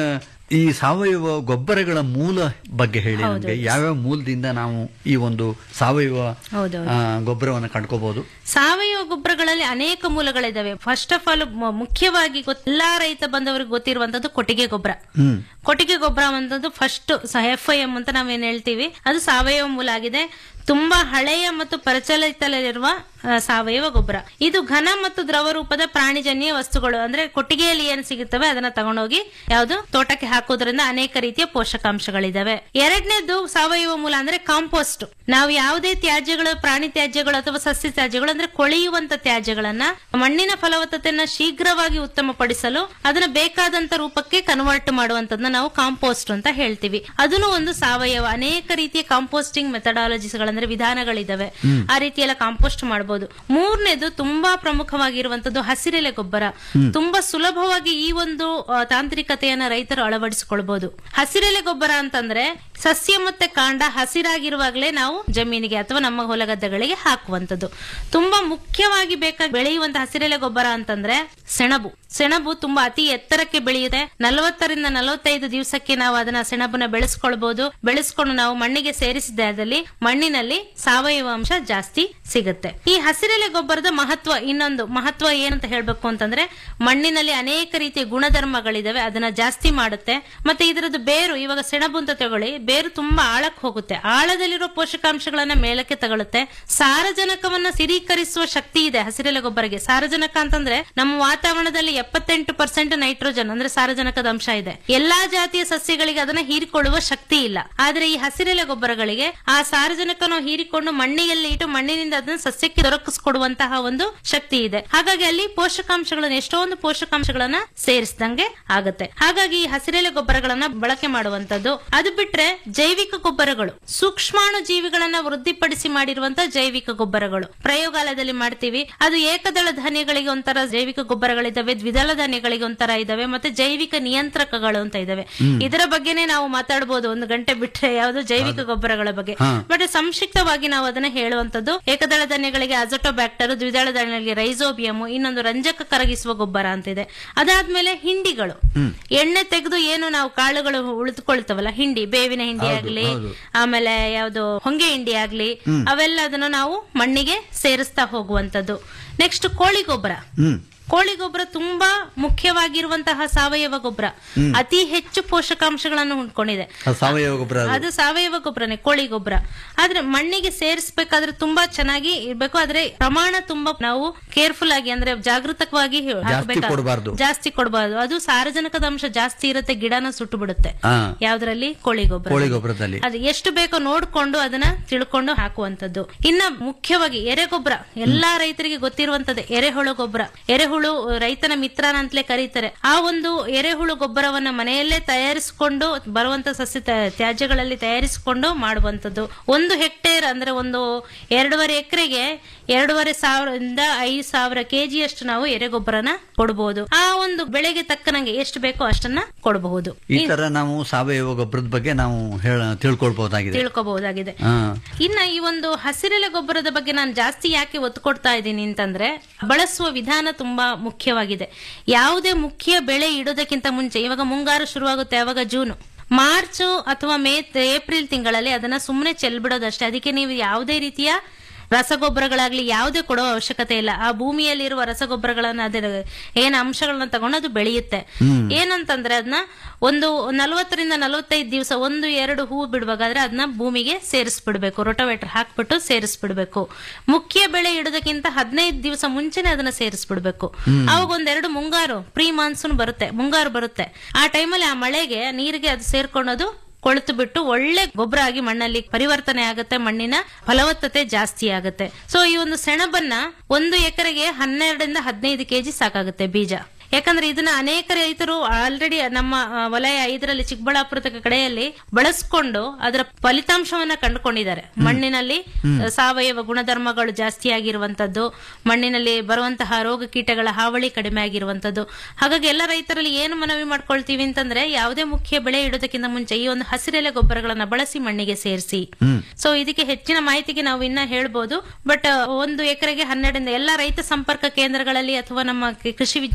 ಈ ಸಾವಯವ ಗೊಬ್ಬರಗಳ ಮೂಲ ಬಗ್ಗೆ ಹೇಳಿ ನಮಗೆ ಯಾವ್ಯಾವ ಮೂಲದಿಂದ ನಾವು ಈ ಒಂದು ಸಾವಯವ ಹೌದೌದು. ಆ, ಗೊಬ್ಬರವನ್ನು ಕಂಡ್ಕೋಬಹುದು ಸಾವಯವ ಗೊಬ್ಬರಗಳಲ್ಲಿ ಅನೇಕ ಮೂಲಗಳಿದಾವೆ ಫಸ್ಟ್ ಆಫ್ ಆಲ್ ಮುಖ್ಯವಾಗಿ ಗೊತ್- ಎಲ್ಲಾ ರೈತ ಬಂದವರಿಗೆ ಗೊತ್ತಿರುವಂತದ್ದು ಕೊಟ್ಟಿಗೆ ಗೊಬ್ಬರ ಕೊಟ್ಟಿಗೆ ಗೊಬ್ಬರ ಅನ್ನೋದು ಫಸ್ಟ್ ಎಫ್ ಐ ಎಂ ಅಂತ ನಾವೇನ್ ಹೇಳ್ತೀವಿ ಅದು ಸಾವಯವ ಮೂಲ ಆಗಿದೆ ತುಂಬಾ ಹಳೆಯ ಮತ್ತು ಪ್ರಚಲಿತದಲ್ಲಿರುವ ಆ, ಸಾವಯವ ಗೊಬ್ಬರ ಇದು ಘನ ಮತ್ತು ದ್ರವ ರೂಪದ ಪ್ರಾಣಿಜನ್ಯ ವಸ್ತುಗಳು ಅಂದ್ರೆ ಕೊಟ್ಟಿಗೆಯಲ್ಲಿ ಏನ್ ಸಿಗುತ್ತವೆ ಅದನ್ನ ತಗೊಂಡೋಗಿ ಯಾವುದು ತೋಟಕ್ಕೆ ಹಾಕೋದ್ರಿಂದ ಅನೇಕ ರೀತಿಯ ಪೋಷಕಾಂಶಗಳಿದಾವೆ ಎರಡನೇದು ಸಾವಯವ ಮೂಲ ಅಂದ್ರೆ ಕಾಂಪೋಸ್ಟ್ ನಾವು ಯಾವುದೇ ತ್ಯಾಜ್ಯಗಳು ಪ್ರಾಣಿ ತ್ಯಾಜ್ಯಗಳು ಅಥವಾ ಸಸ್ಯ ತ್ಯಾಜ್ಯಗಳು ಅಂದ್ರೆ ಕೊಳೆಯುವಂತ ತ್ಯಾಜ್ಯಗಳನ್ನ ಮಣ್ಣಿನ ಫಲವತ್ತತೆಯನ್ನ ಶೀಘ್ರವಾಗಿ ಉತ್ತಮಪಡಿಸಲು ಅದನ್ನ ಬೇಕಾದಂತ ರೂಪಕ್ಕೆ ಕನ್ವರ್ಟ್ ಮಾಡುವಂತದನ್ನ ನಾವು ಕಾಂಪೋಸ್ಟ್ ಅಂತ ಹೇಳ್ತೀವಿ ಅದನ್ನು ಒಂದು ಸಾವಯವ ಅನೇಕ ರೀತಿಯ ಕಾಂಪೋಸ್ಟಿಂಗ್ ಮೆಥಡಾಲಜೀಸ್ಗಳಂದ್ರೆ ವಿಧಾನಗಳಿದಾವೆ ಆ ರೀತಿ ಎಲ್ಲ ಕಾಂಪೋಸ್ಟ್ ಮಾಡಬಹುದು ಮೂರನೇದು ತುಂಬಾ ಪ್ರಮುಖವಾಗಿರುವಂತದ್ದು ಹಸಿರೆಲೆ ಗೊಬ್ಬರ ತುಂಬಾ ಸುಲಭವಾಗಿ ಈ ಒಂದು ಆ, ತಾಂತ್ರಿಕತೆಯನ್ನ ರೈತರು ಅಳವಡಿಸಿಕೊಳ್ಬಹುದು ಹಸಿರೆಲೆ ಗೊಬ್ಬರ ಅಂತಂದ್ರೆ ಸಸ್ಯ ಮತ್ತೆ ಕಾಂಡ ಹಸಿರಾಗಿರುವಾಗಲೇ ನಾವು ಜಮೀನಿಗೆ ಅಥವಾ ನಮ್ಮ ಹೊಲಗದ್ದೆಗಳಿಗೆ ಹಾಕುವಂತದ್ದು ತುಂಬಾ ಮುಖ್ಯವಾಗಿ ಬೇಕಾಗಿ ಬೆಳೆಯುವಂತ ಹಸಿರೆಲೆ ಗೊಬ್ಬರ ಅಂತಂದ್ರೆ ಸೆಣಬು ಸೆಣಬು ತುಂಬಾ ಅತಿ ಎತ್ತರಕ್ಕೆ ಬೆಳೆಯುತ್ತೆ ನಲವತ್ತರಿಂದ ನಲವತ್ತೈದು ದಿವಸಕ್ಕೆ ನಾವು ಅದನ್ನ ಸೆಣಬನ್ನ ಬೆಳೆಸ್ಕೊಳ್ಬಹುದು ಬೆಳೆಸ್ಕೊಂಡು ನಾವು ಮಣ್ಣಿಗೆ ಸೇರಿಸಿದಲ್ಲಿ ಮಣ್ಣಿನಲ್ಲಿ ಸಾವಯವ ಅಂಶ ಜಾಸ್ತಿ ಸಿಗುತ್ತೆ ಈ ಹಸಿರೆಲೆ ಗೊಬ್ಬರದ ಮಹತ್ವ ಇನ್ನೊಂದು ಮಹತ್ವ ಏನಂತ ಹೇಳ್ಬೇಕು ಅಂತಂದ್ರೆ ಮಣ್ಣಿನಲ್ಲಿ ಅನೇಕ ರೀತಿಯ ಗುಣಧರ್ಮಗಳಿದಾವೆ ಅದನ್ನ ಜಾಸ್ತಿ ಮಾಡುತ್ತೆ ಮತ್ತೆ ಇದರದ್ದು ಬೇರು ಇವಾಗ ಸೆಣಬು ಅಂತ ತಗೊಳ್ಳಿ ಬೇರು ತುಂಬಾ ಆಳಕ್ಕೆ ಹೋಗುತ್ತೆ ಆಳದಲ್ಲಿರೋ ಪೋಷಕಾಂಶಗಳನ್ನ ಮೇಲಕ್ಕೆ ತಗೊಳುತ್ತೆ ಸಾರಜನಕವನ್ನ ಸ್ಥಿರೀಕರಿಸುವ ಶಕ್ತಿ ಇದೆ ಹಸಿರೆಲೆ ಗೊಬ್ಬರಗೆ ಸಾರಜನಕ ಅಂತಂದ್ರೆ ನಮ್ಮ ವಾತಾವರಣದಲ್ಲಿ ಎಪ್ಪತ್ತೆಂಟು ಪರ್ಸೆಂಟ್ ನೈಟ್ರೋಜನ್ ಅಂದ್ರೆ ಸಾರಜನಕದ ಅಂಶ ಇದೆ ಎಲ್ಲಾ ಜಾತಿಯ ಸಸ್ಯಗಳಿಗೆ ಅದನ್ನ ಹೀರಿಕೊಳ್ಳುವ ಶಕ್ತಿ ಇಲ್ಲ ಆದ್ರೆ ಈ ಹಸಿರೆಲೆ ಗೊಬ್ಬರಗಳಿಗೆ ಆ ಸಾರಜನಕನ ಹೀರಿಕೊಂಡು ಮಣ್ಣಿನಲ್ಲಿ ಇಟ್ಟು ಮಣ್ಣಿನಿಂದ ಅದನ್ನ ಸಸ್ಯಕ್ಕೆ ದೊರಕಿಸ್ಕೊಡುವಂತಹ ಒಂದು ಶಕ್ತಿ ಇದೆ ಹಾಗಾಗಿ ಅಲ್ಲಿ ಪೋಷಕಾಂಶಗಳನ್ನ ಎಷ್ಟೊಂದು ಪೋಷಕಾಂಶಗಳನ್ನ ಸೇರಿಸಿದಂಗೆ ಆಗುತ್ತೆ ಹಾಗಾಗಿ ಈ ಹಸಿರೆಲೆ ಗೊಬ್ಬರಗಳನ್ನ ಬಳಕೆ ಮಾಡುವಂತದ್ದು ಅದು ಬಿಟ್ರೆ ಜೈವಿಕ ಗೊಬ್ಬರಗಳು ಸೂಕ್ಷ್ಮಾಣು ಜೀವಿಗಳನ್ನ ವೃದ್ಧಿಪಡಿಸಿ ಮಾಡಿರುವಂತಹ ಜೈವಿಕ ಗೊಬ್ಬರಗಳು ಪ್ರಯೋಗಾಲಯದಲ್ಲಿ ಮಾಡ್ತೀವಿ ಅದು ಏಕದಳ ಧಾನ್ಯಗಳಿಗೆ ಒಂಥರ ಜೈವಿಕ ಗೊಬ್ಬರಗಳಿದಾವೆ ದ್ವಿದಳ ಧಾನ್ಯಗಳಿಗೆ ಒಂಥರ ಇದಾವೆ ಮತ್ತೆ ಜೈವಿಕ ನಿಯಂತ್ರಕಗಳು ಅಂತ ಇದಾವೆ ಇದರ ಬಗ್ಗೆನೇ ನಾವು ಮಾತಾಡಬಹುದು ಒಂದು ಗಂಟೆ ಬಿಟ್ರೆ ಯಾವುದು ಜೈವಿಕ ಗೊಬ್ಬರಗಳ ಬಗ್ಗೆ ಬಟ್ ಸಂಕ್ಷಿಪ್ತವಾಗಿ ನಾವು ಅದನ್ನ ಹೇಳುವಂತದ್ದು ಏಕದಳ ಧಾನ್ಯಗಳಿಗೆ ಅಜಟೋಬ್ಯಾಕ್ಟರ್ ದ್ವಿದಳ ಧಾನ್ಯಗಳಿಗೆ ರೈಸೋಬಿಯಮ್ ಇನ್ನೊಂದು ರಂಜಕ ಕರಗಿಸುವ ಗೊಬ್ಬರ ಅಂತ ಇದೆ ಅದಾದ್ಮೇಲೆ ಹಿಂಡಿಗಳು ಎಣ್ಣೆ ತೆಗೆದು ಏನು ನಾವು ಕಾಳುಗಳು ಉಳಿದುಕೊಳ್ತವಲ್ಲ ಹಿಂಡಿ ಬೇವಿನ ಹಿಂಡಿ ಆಗ್ಲಿ ಆಮೇಲೆ ಯಾವ್ದು ಹೊಂಗೆ ಹಿಂಡಿ ಆಗ್ಲಿ ಅವೆಲ್ಲದನ್ನು ನಾವು ಮಣ್ಣಿಗೆ ಸೇರಿಸ್ತಾ ಹೋಗುವಂತದ್ದು ನೆಕ್ಸ್ಟ್ ಕೋಳಿ ಗೊಬ್ಬರ ಕೋಳಿ ಗೊಬ್ಬರ ತುಂಬಾ ಮುಖ್ಯವಾಗಿರುವಂತಹ ಸಾವಯವ ಗೊಬ್ಬರ ಅತಿ ಹೆಚ್ಚು ಪೋಷಕಾಂಶಗಳನ್ನು ಹೊಂದ್ಕೊಂಡಿದೆ ಅದು ಸಾವಯವ ಗೊಬ್ಬರ ಅದು. ಅದು ಸಾವಯವ ಗೊಬ್ಬರನೇ ಕೋಳಿ ಗೊಬ್ಬರ ಆದ್ರೆ ಮಣ್ಣಿಗೆ ಸೇರಿಸಬೇಕಾದ್ರೆ ತುಂಬಾ ಚೆನ್ನಾಗಿ ಇರ್ಬೇಕು ಆದ್ರೆ ಪ್ರಮಾಣ ತುಂಬಾ ನಾವು ಕೇರ್ಫುಲ್ ಆಗಿ ಅಂದ್ರೆ ಜಾಗೃತವಾಗಿ ಹಾಕ್ಬೇಕಾಗುತ್ತೆ. ಕೊಡ್ಬಾರ್ದು. ಜಾಸ್ತಿ ಕೊಡಬಾರ್ದು ಅದು ಸಾರಜನಕದ ಅಂಶ ಜಾಸ್ತಿ ಇರುತ್ತೆ ಗಿಡನ ಸುಟ್ಟು ಬಿಡುತ್ತೆ ಹಾ. ಯಾವ್ದ್ರಲ್ಲಿ ಕೋಳಿ ಗೊಬ್ಬರ ಕೋಳಿ ಗೊಬ್ಬರದಲ್ಲಿ ಅದು ಎಷ್ಟು ಬೇಕೋ ನೋಡ್ಕೊಂಡು ಅದನ್ನ ತಿಳ್ಕೊಂಡು ಹಾಕುವಂತದ್ದು ಇನ್ನ ಮುಖ್ಯವಾಗಿ ಎರೆಗೊಬ್ಬರ ಎಲ್ಲಾ ರೈತರಿಗೆ ಗೊತ್ತಿರುವಂತದ್ದು ಎರೆಹುಳು ಗೊಬ್ಬರ ಎರೆಹುಳು ರೈತನ ಮಿತ್ರನ ಅಂತಲೇ ಕರೀತಾರೆ ಆ ಒಂದು ಎರೆಹುಳು ಗೊಬ್ಬರವನ್ನ ಮನೆಯಲ್ಲೇ ತಯಾರಿಸಿಕೊಂಡು ಬರುವಂತ ಸಸ್ಯ ತ್ಯಾ- ತ್ಯಾಜ್ಯಗಳಲ್ಲಿ ತಯಾರಿಸಿಕೊಂಡು ಮಾಡುವಂತದ್ದು ಒಂದು ಹೆಕ್ಟೇರ್ ಅಂದ್ರೆ ಒಂದು ಎರಡೂವರೆ ಎಕರೆಗೆ ಎರಡೂವರೆ ಸಾವಿರದಿಂದ ಐದು ಸಾವಿರ ಕೆಜಿಯಷ್ಟು ನಾವು ಎರೆಗೊಬ್ಬರನ ಕೊಡಬಹುದು ಆ ಒಂದು ಬೆಳೆಗೆ ತಕ್ಕನಂಗೆ ಎಷ್ಟು ಬೇಕೋ ಅಷ್ಟನ್ನ ಕೊಡಬಹುದು ಈ ತರ ನಾವು ಸಾವಯವ ಗೊಬ್ಬರದ ಬಗ್ಗೆ ನಾವು ಹೇಳ ತಿಳ್ಕೊಳ್ಬಹುದಾಗಿದೆ ತಿಳ್ಕೋಬಹುದಾಗಿದೆ ಹಾ ಇನ್ನ ಈ ಒಂದು ಹಸಿರೆಲೆ ಗೊಬ್ಬರದ ಬಗ್ಗೆ ನಾನು ಜಾಸ್ತಿ ಯಾಕೆ ಒತ್ತು ಕೊಡ್ತಾ ಇದ್ದೀನಿ ಅಂತಂದ್ರೆ ಬಳಸುವ ವಿಧಾನ ತುಂಬಾ ಮುಖ್ಯವಾಗಿದೆ ಯಾವುದೇ ಮುಖ್ಯ ಬೆಳೆ ಇಡೋದಕ್ಕಿಂತ ಮುಂಚೆ ಇವಾಗ ಮುಂಗಾರು ಶುರುವಾಗುತ್ತೆ ಅವಾಗ ಜೂನ್ ಮಾರ್ಚ್ ಅಥವಾ ಮೇ ಏಪ್ರಿಲ್ ತಿಂಗಳಲ್ಲಿ ಅದನ್ನ ಸುಮ್ಮನೆ ಚೆಲ್ಬಿಡೋದಷ್ಟೇ ಅದಕ್ಕೆ ನೀವು ಯಾವುದೇ ರೀತಿಯ ರಸಗೊಬ್ಬರಗಳಾಗ್ಲಿ ಯಾವುದೇ ಕೊಡೋ ಅವಶ್ಯಕತೆ ಇಲ್ಲ ಆ ಭೂಮಿಯಲ್ಲಿರುವ ರಸಗೊಬ್ಬರಗಳನ್ನ ಅದರ ಏನ್ ಅಂಶಗಳನ್ನ ತಗೊಂಡು ಅದು ಬೆಳೆಯುತ್ತೆ ಏನಂತಂದ್ರೆ ಅದನ್ನ ಒಂದು ನಲವತ್ತರಿಂದ ನಲವತ್ತೈದು ದಿವಸ ಒಂದು ಎರಡು ಹೂ ಬಿಡುವಾಗಾದ್ರೆ ಅದನ್ನ ಭೂಮಿಗೆ ಸೇರಿಸ್ಬಿಡ್ಬೇಕು ರೋಟೋವೇಟರ್ ಹಾಕ್ಬಿಟ್ಟು ಸೇರಿಸ್ಬಿಡ್ಬೇಕು ಮುಖ್ಯ ಬೆಳೆ ಇಡೋದಕ್ಕಿಂತ ಹದಿನೈದು ದಿವಸ ಮುಂಚೆನೆ ಅದನ್ನ ಸೇರಿಸ್ಬಿಡ್ಬೇಕು ಅವಾಗ ಒಂದೆರಡು ಮುಂಗಾರು ಪ್ರೀ ಮಾನ್ಸೂನ್ ಬರುತ್ತೆ ಮುಂಗಾರು ಬರುತ್ತೆ ಆ ಟೈಮಲ್ಲಿ ಆ ಮಳೆಗೆ ನೀರಿಗೆ ಅದು ಸೇರ್ಕೊಳ್ಳೋದು ಕೊಳೆತು ಬಿಟ್ಟು ಒಳ್ಳೆ ಗೊಬ್ಬರ ಆಗಿ ಮಣ್ಣಲ್ಲಿ ಪರಿವರ್ತನೆ ಆಗುತ್ತೆ ಮಣ್ಣಿನ ಫಲವತ್ತತೆ ಜಾಸ್ತಿ ಆಗುತ್ತೆ ಸೊ ಈ ಒಂದು ಸೆಣಬನ್ನ ಒಂದು ಎಕರೆಗೆ ಹನ್ನೆರಡರಿಂದ ಹದಿನೈದು ಕೆಜಿ ಸಾಕಾಗುತ್ತೆ ಬೀಜ ಯಾಕಂದ್ರೆ ಇದನ್ನ ಅನೇಕ ರೈತರು ಆಲ್ರೆಡಿ ನಮ್ಮ ಆ, ವಲಯ ಐದರಲ್ಲಿ ಚಿಕ್ಕಬಳ್ಳಾಪುರದ ಕಡೆಯಲ್ಲಿ ಬಳಸ್ಕೊಂಡು ಅದರ ಫಲಿತಾಂಶವನ್ನ ಕಂಡುಕೊಂಡಿದ್ದಾರೆ ಮಣ್ಣಿನಲ್ಲಿ ಆ, ಸಾವಯವ ಗುಣಧರ್ಮಗಳು ಜಾಸ್ತಿ ಆಗಿರುವಂತದ್ದು ಮಣ್ಣಿನಲ್ಲಿ ಬರುವಂತಹ ರೋಗ ಕೀಟಗಳ ಹಾವಳಿ ಕಡಿಮೆ ಆಗಿರುವಂತದ್ದು ಹಾಗಾಗಿ ಎಲ್ಲ ರೈತರಲ್ಲಿ ಏನು ಮನವಿ ಮಾಡ್ಕೊಳ್ತೀವಿ ಅಂತಂದ್ರೆ ಯಾವುದೇ ಮುಖ್ಯ ಬೆಳೆ ಇಡೋದಕ್ಕಿಂತ ಮುಂಚೆ ಈ ಒಂದು ಹಸಿರೆಲೆ ಗೊಬ್ಬರಗಳನ್ನ ಬಳಸಿ ಮಣ್ಣಿಗೆ ಸೇರಿಸಿ ಸೊ ಇದಕ್ಕೆ ಹೆಚ್ಚಿನ ಮಾಹಿತಿಗೆ ನಾವು ಇನ್ನ ಹೇಳ್ಬೋದು ಬಟ್ ಒಂದು ಎಕರೆಗೆ ಹನ್ನೆರಡರಿಂದ ಎಲ್ಲ ರೈತ ಸಂಪರ್ಕ ಕೇಂದ್ರಗಳಲ್ಲಿ ಅಥವಾ ನಮ್ಮ ಕೃಷಿ ವಿಜ್ಞಾನ ಕೇಂದ್ರ